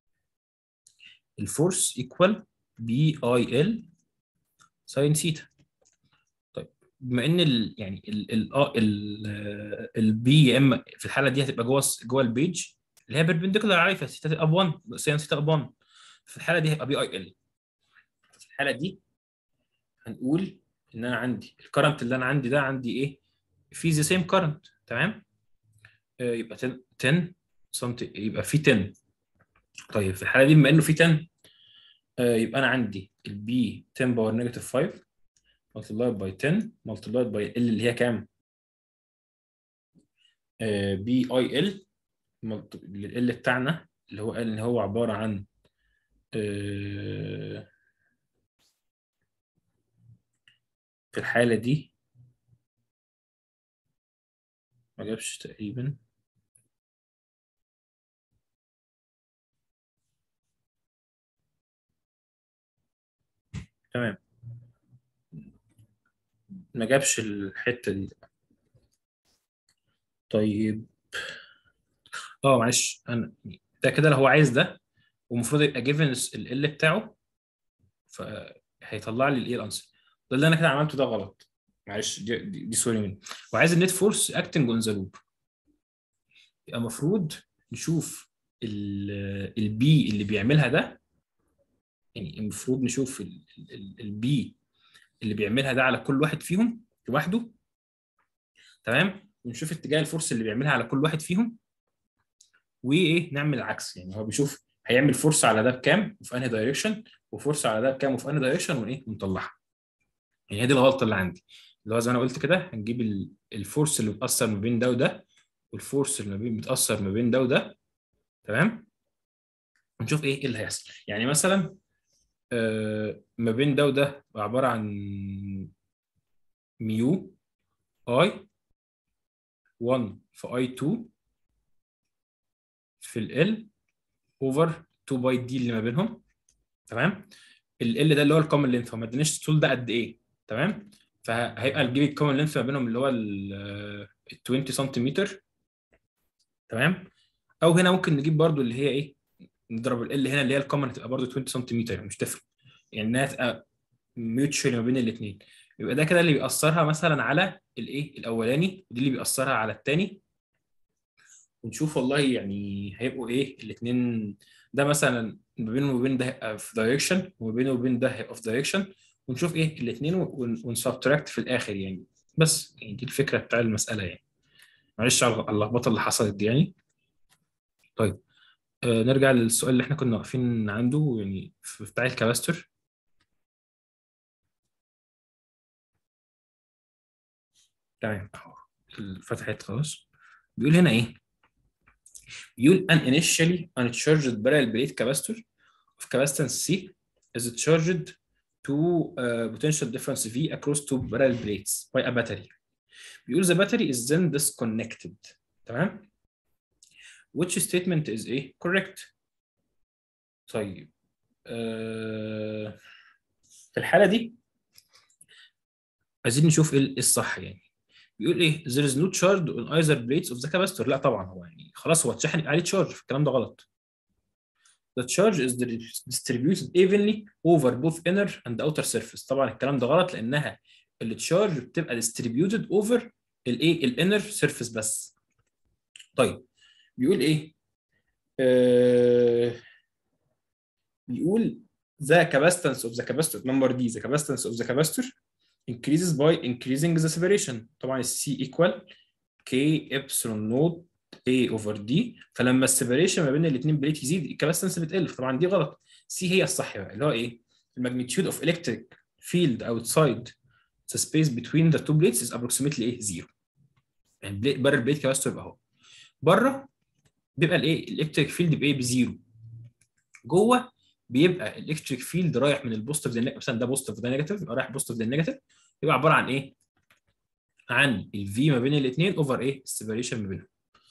الفورس ايكوال بي اي ال ساين ثيتا طيب بما ان ال يعني ال ال ال البي يا اما في الحاله دي هتبقى جوه جوه البيج اللي هي بيربنديكولار عليه فثيتا تبقى ب 1 ساين ثيتا ب 1 في الحاله دي هيبقى بي اي ال في الحاله دي هنقول ان انا عندي الكرنت اللي انا عندي ده عندي ايه في ذا سيم كرنت تمام آه يبقى 10 10 سم يبقى في 10 طيب في الحاله دي بما انه في 10 آه يبقى انا عندي البي 10 باور نيجاتيف 5 multiplied by 10 multiplied by ال اللي هي كام؟ بي اي ال ال بتاعنا اللي هو قال ان هو عباره عن آه في الحالة دي ما جابش تقريبا تمام ما جابش الحتة دي طيب اه معلش انا ده كده لو هو عايز ده والمفروض يبقى جيفن ال بتاعه فهيطلع لي الايه الانسر ده اللي انا كده عملته ده غلط معلش دي, دي, دي سوري مني وعايز النت فورس اكتنج اون ذا لوب يبقى المفروض نشوف البي اللي بيعملها ده يعني المفروض نشوف البي اللي بيعملها ده على كل واحد فيهم لوحده تمام ونشوف اتجاه الفورس اللي بيعملها على كل واحد فيهم وايه نعمل العكس يعني هو بيشوف هيعمل فورس على ده بكام وفي انهي دايركشن وفورس على ده بكام وفي انهي دايركشن وايه ونطلعها يعني هي دي الغلطه اللي عندي اللي هو زي ما انا قلت كده هنجيب ال- الفورس اللي بتاثر ما بين ده وده والفورس اللي ما بين بتاثر ما بين ده وده تمام ونشوف ايه اللي هيحصل يعني مثلا آه، ما بين ده وده عباره عن ميو اي 1 في اي 2 في ال ال اوفر 2 باي دي اللي ما بينهم تمام ال ال ده اللي هو الكومن لينث فما ادانيش الطول ده قد ايه تمام فهيبقى نجيب الكومن لينث ما بينهم اللي هو ال 20 سنتيمتر تمام او هنا ممكن نجيب برضو اللي هي ايه نضرب ال هنا اللي هي الكومن هتبقى برضو 20 سنتيمتر يعني مش تفرق يعني انها تبقى ميوتشوال ما بين الاثنين يبقى ده كده اللي بيأثرها مثلا على الايه الاولاني ودي اللي بيأثرها على الثاني ونشوف والله يعني هيبقوا ايه الاثنين ده مثلا ما بينه وبين ده هيبقى في دايركشن وما بينه وبين ده هيبقى في دايركشن ونشوف ايه الاثنين ونسبتراكت في الاخر يعني بس يعني دي الفكره بتاع المساله يعني معلش على اللخبطه اللي حصلت دي يعني طيب آه نرجع للسؤال اللي احنا كنا واقفين عنده يعني في بتاع الكباستور تمام اهو فتحت خلاص بيقول هنا ايه بيقول an initially uncharged parallel plate capacitor of capacitance C is charged to uh, potential difference V across two parallel plates by a battery بيقول the battery is then disconnected تمام which statement is ايه correct طيب آه في الحالة دي عايزين نشوف ايه الصح يعني بيقول ايه there is no charge on either plates of the capacitor لا طبعا هو يعني خلاص هو اتشحن عليه تشارج الكلام ده غلط the charge is distributed evenly over both inner and outer surface طبعا الكلام ده غلط لانها التشارج بتبقى distributed over الايه الانر سيرفيس بس طيب بيقول ايه آه بيقول the capacitance of the capacitor number D the capacitance of the capacitor increases by increasing the separation طبعا C equal K epsilon naught A over D فلما السيبريشن ما بين الاثنين بليت يزيد الكاباسيتنس بتقل طبعا دي غلط C هي الصح بقى اللي هو ايه الماجنتيود اوف electric field outside the space between the two plates is approximately ايه زيرو يعني بره البليت كاباسيتور يبقى اهو بره بيبقى الايه الالكتريك فيلد بايه بزيرو جوه بيبقى الالكتريك فيلد رايح من البوزيتيف للنيجاتيف مثلا ده بوزيتيف وده نيجاتيف يبقى رايح بوزيتيف للنيجاتيف يبقى عباره عن ايه؟ عن الفي ما بين الاثنين اوفر ايه؟ السيبريشن ما بينهم.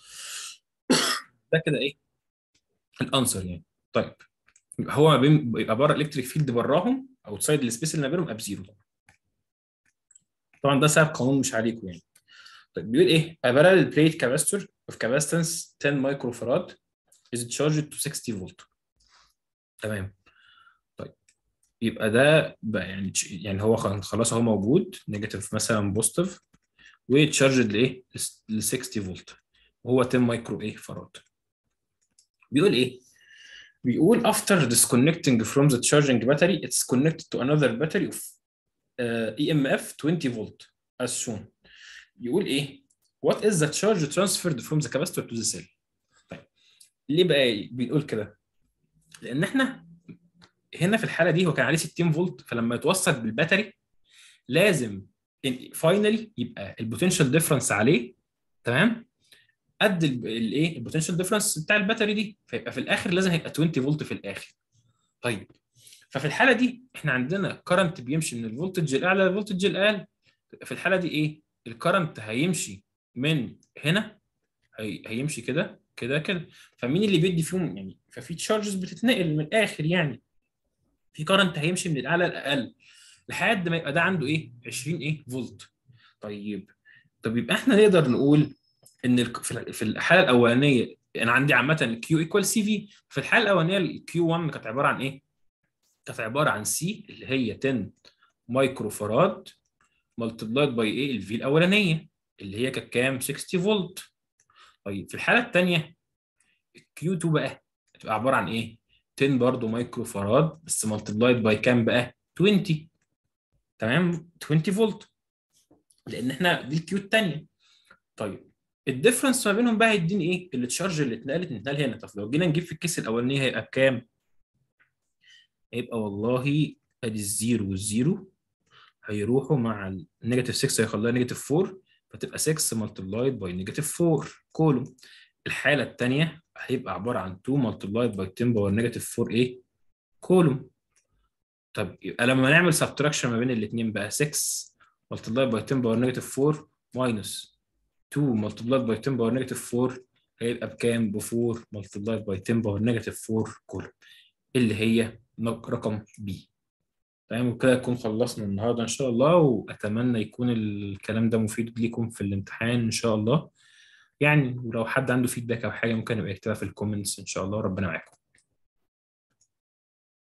ده كده ايه؟ الانسر يعني. طيب يبقى هو ما بين يبقى بره الالكتريك فيلد براهم اوتسايد السبيس اللي ما بينهم بزيرو طبعا. طبعا ده سبب قانون مش عليكم يعني. طيب بيقول ايه؟ A parallel plate capacitor of capacitance 10 microfarad is charged to 60 فولت. تمام. طيب يبقى ده بقى يعني يعني هو خلاص هو موجود نيجاتيف مثلا بوزيتيف وتشارجد لايه؟ ل 60 فولت وهو 10 مايكرو ايه فراد. بيقول ايه؟ بيقول after disconnecting from the charging battery it's connected to another battery of uh, EMF 20 volt as shown. يقول ايه؟ What is the charge transferred from the capacitor to the cell؟ طيب ليه بقى بنقول كده؟ لان احنا هنا في الحاله دي هو كان عليه 60 فولت فلما يتوصل بالباتري لازم فاينلي يبقى البوتنشال ديفرنس عليه تمام قد الايه البوتنشال ديفرنس بتاع الباتري دي فيبقى في الاخر لازم هيبقى 20 فولت في الاخر طيب ففي الحاله دي احنا عندنا كرنت بيمشي من الفولتج الاعلى للفولتج الاقل في الحاله دي ايه الكرنت هيمشي من هنا هي... هيمشي كده كده كده فمين اللي بيدي فيهم يعني ففي تشارجز بتتنقل من الاخر يعني في كرنت هيمشي من الاعلى للاقل لحد ما يبقى ده عنده ايه 20 ايه فولت طيب طب يبقى احنا نقدر نقول ان في الحاله الاولانيه انا عندي عامه الكيو ايكوال سي في في الحاله الاولانيه الكيو 1 كانت عباره عن ايه كانت عباره عن سي اللي هي 10 مايكرو فراد ملتبلايد باي ايه الفي الاولانيه اللي هي كانت كام 60 فولت طيب في الحاله الثانيه الكيو 2 بقى هتبقى عباره عن ايه 10 برضه مايكرو فاراد بس ملتبلايد باي كام بقى 20 تمام 20 فولت لان احنا دي الكيو الثانيه طيب الديفرنس ما بينهم بقى هيديني ايه التشارج اللي اتنقلت اتنقل هنا طب لو جينا نجيب في الكيس الاولانيه هيبقى بكام هيبقى والله ادي الزيرو والزيرو هيروحوا مع النيجاتيف 6 هيخليها نيجاتيف 4 فتبقى 6 ملتبلايد باي نيجاتيف 4 كولوم الحاله الثانيه هيبقى عباره عن 2 ملتبلايد باي 10 باور نيجاتيف 4 ايه كولوم طب يبقى لما نعمل سبتراكشن ما بين الاثنين بقى 6 ملتبلايد باي 10 باور نيجاتيف 4 ماينس 2 ملتبلايد باي 10 باور نيجاتيف 4 هيبقى بكام؟ ب 4 ملتبلايد باي 10 باور نيجاتيف 4 كولوم اللي هي رقم بي تمام وكده نكون خلصنا النهارده ان شاء الله واتمنى يكون الكلام ده مفيد ليكم في الامتحان ان شاء الله يعني ولو حد عنده فيدباك او حاجه ممكن يبقى يكتبها في الكومنتس ان شاء الله ربنا معاكم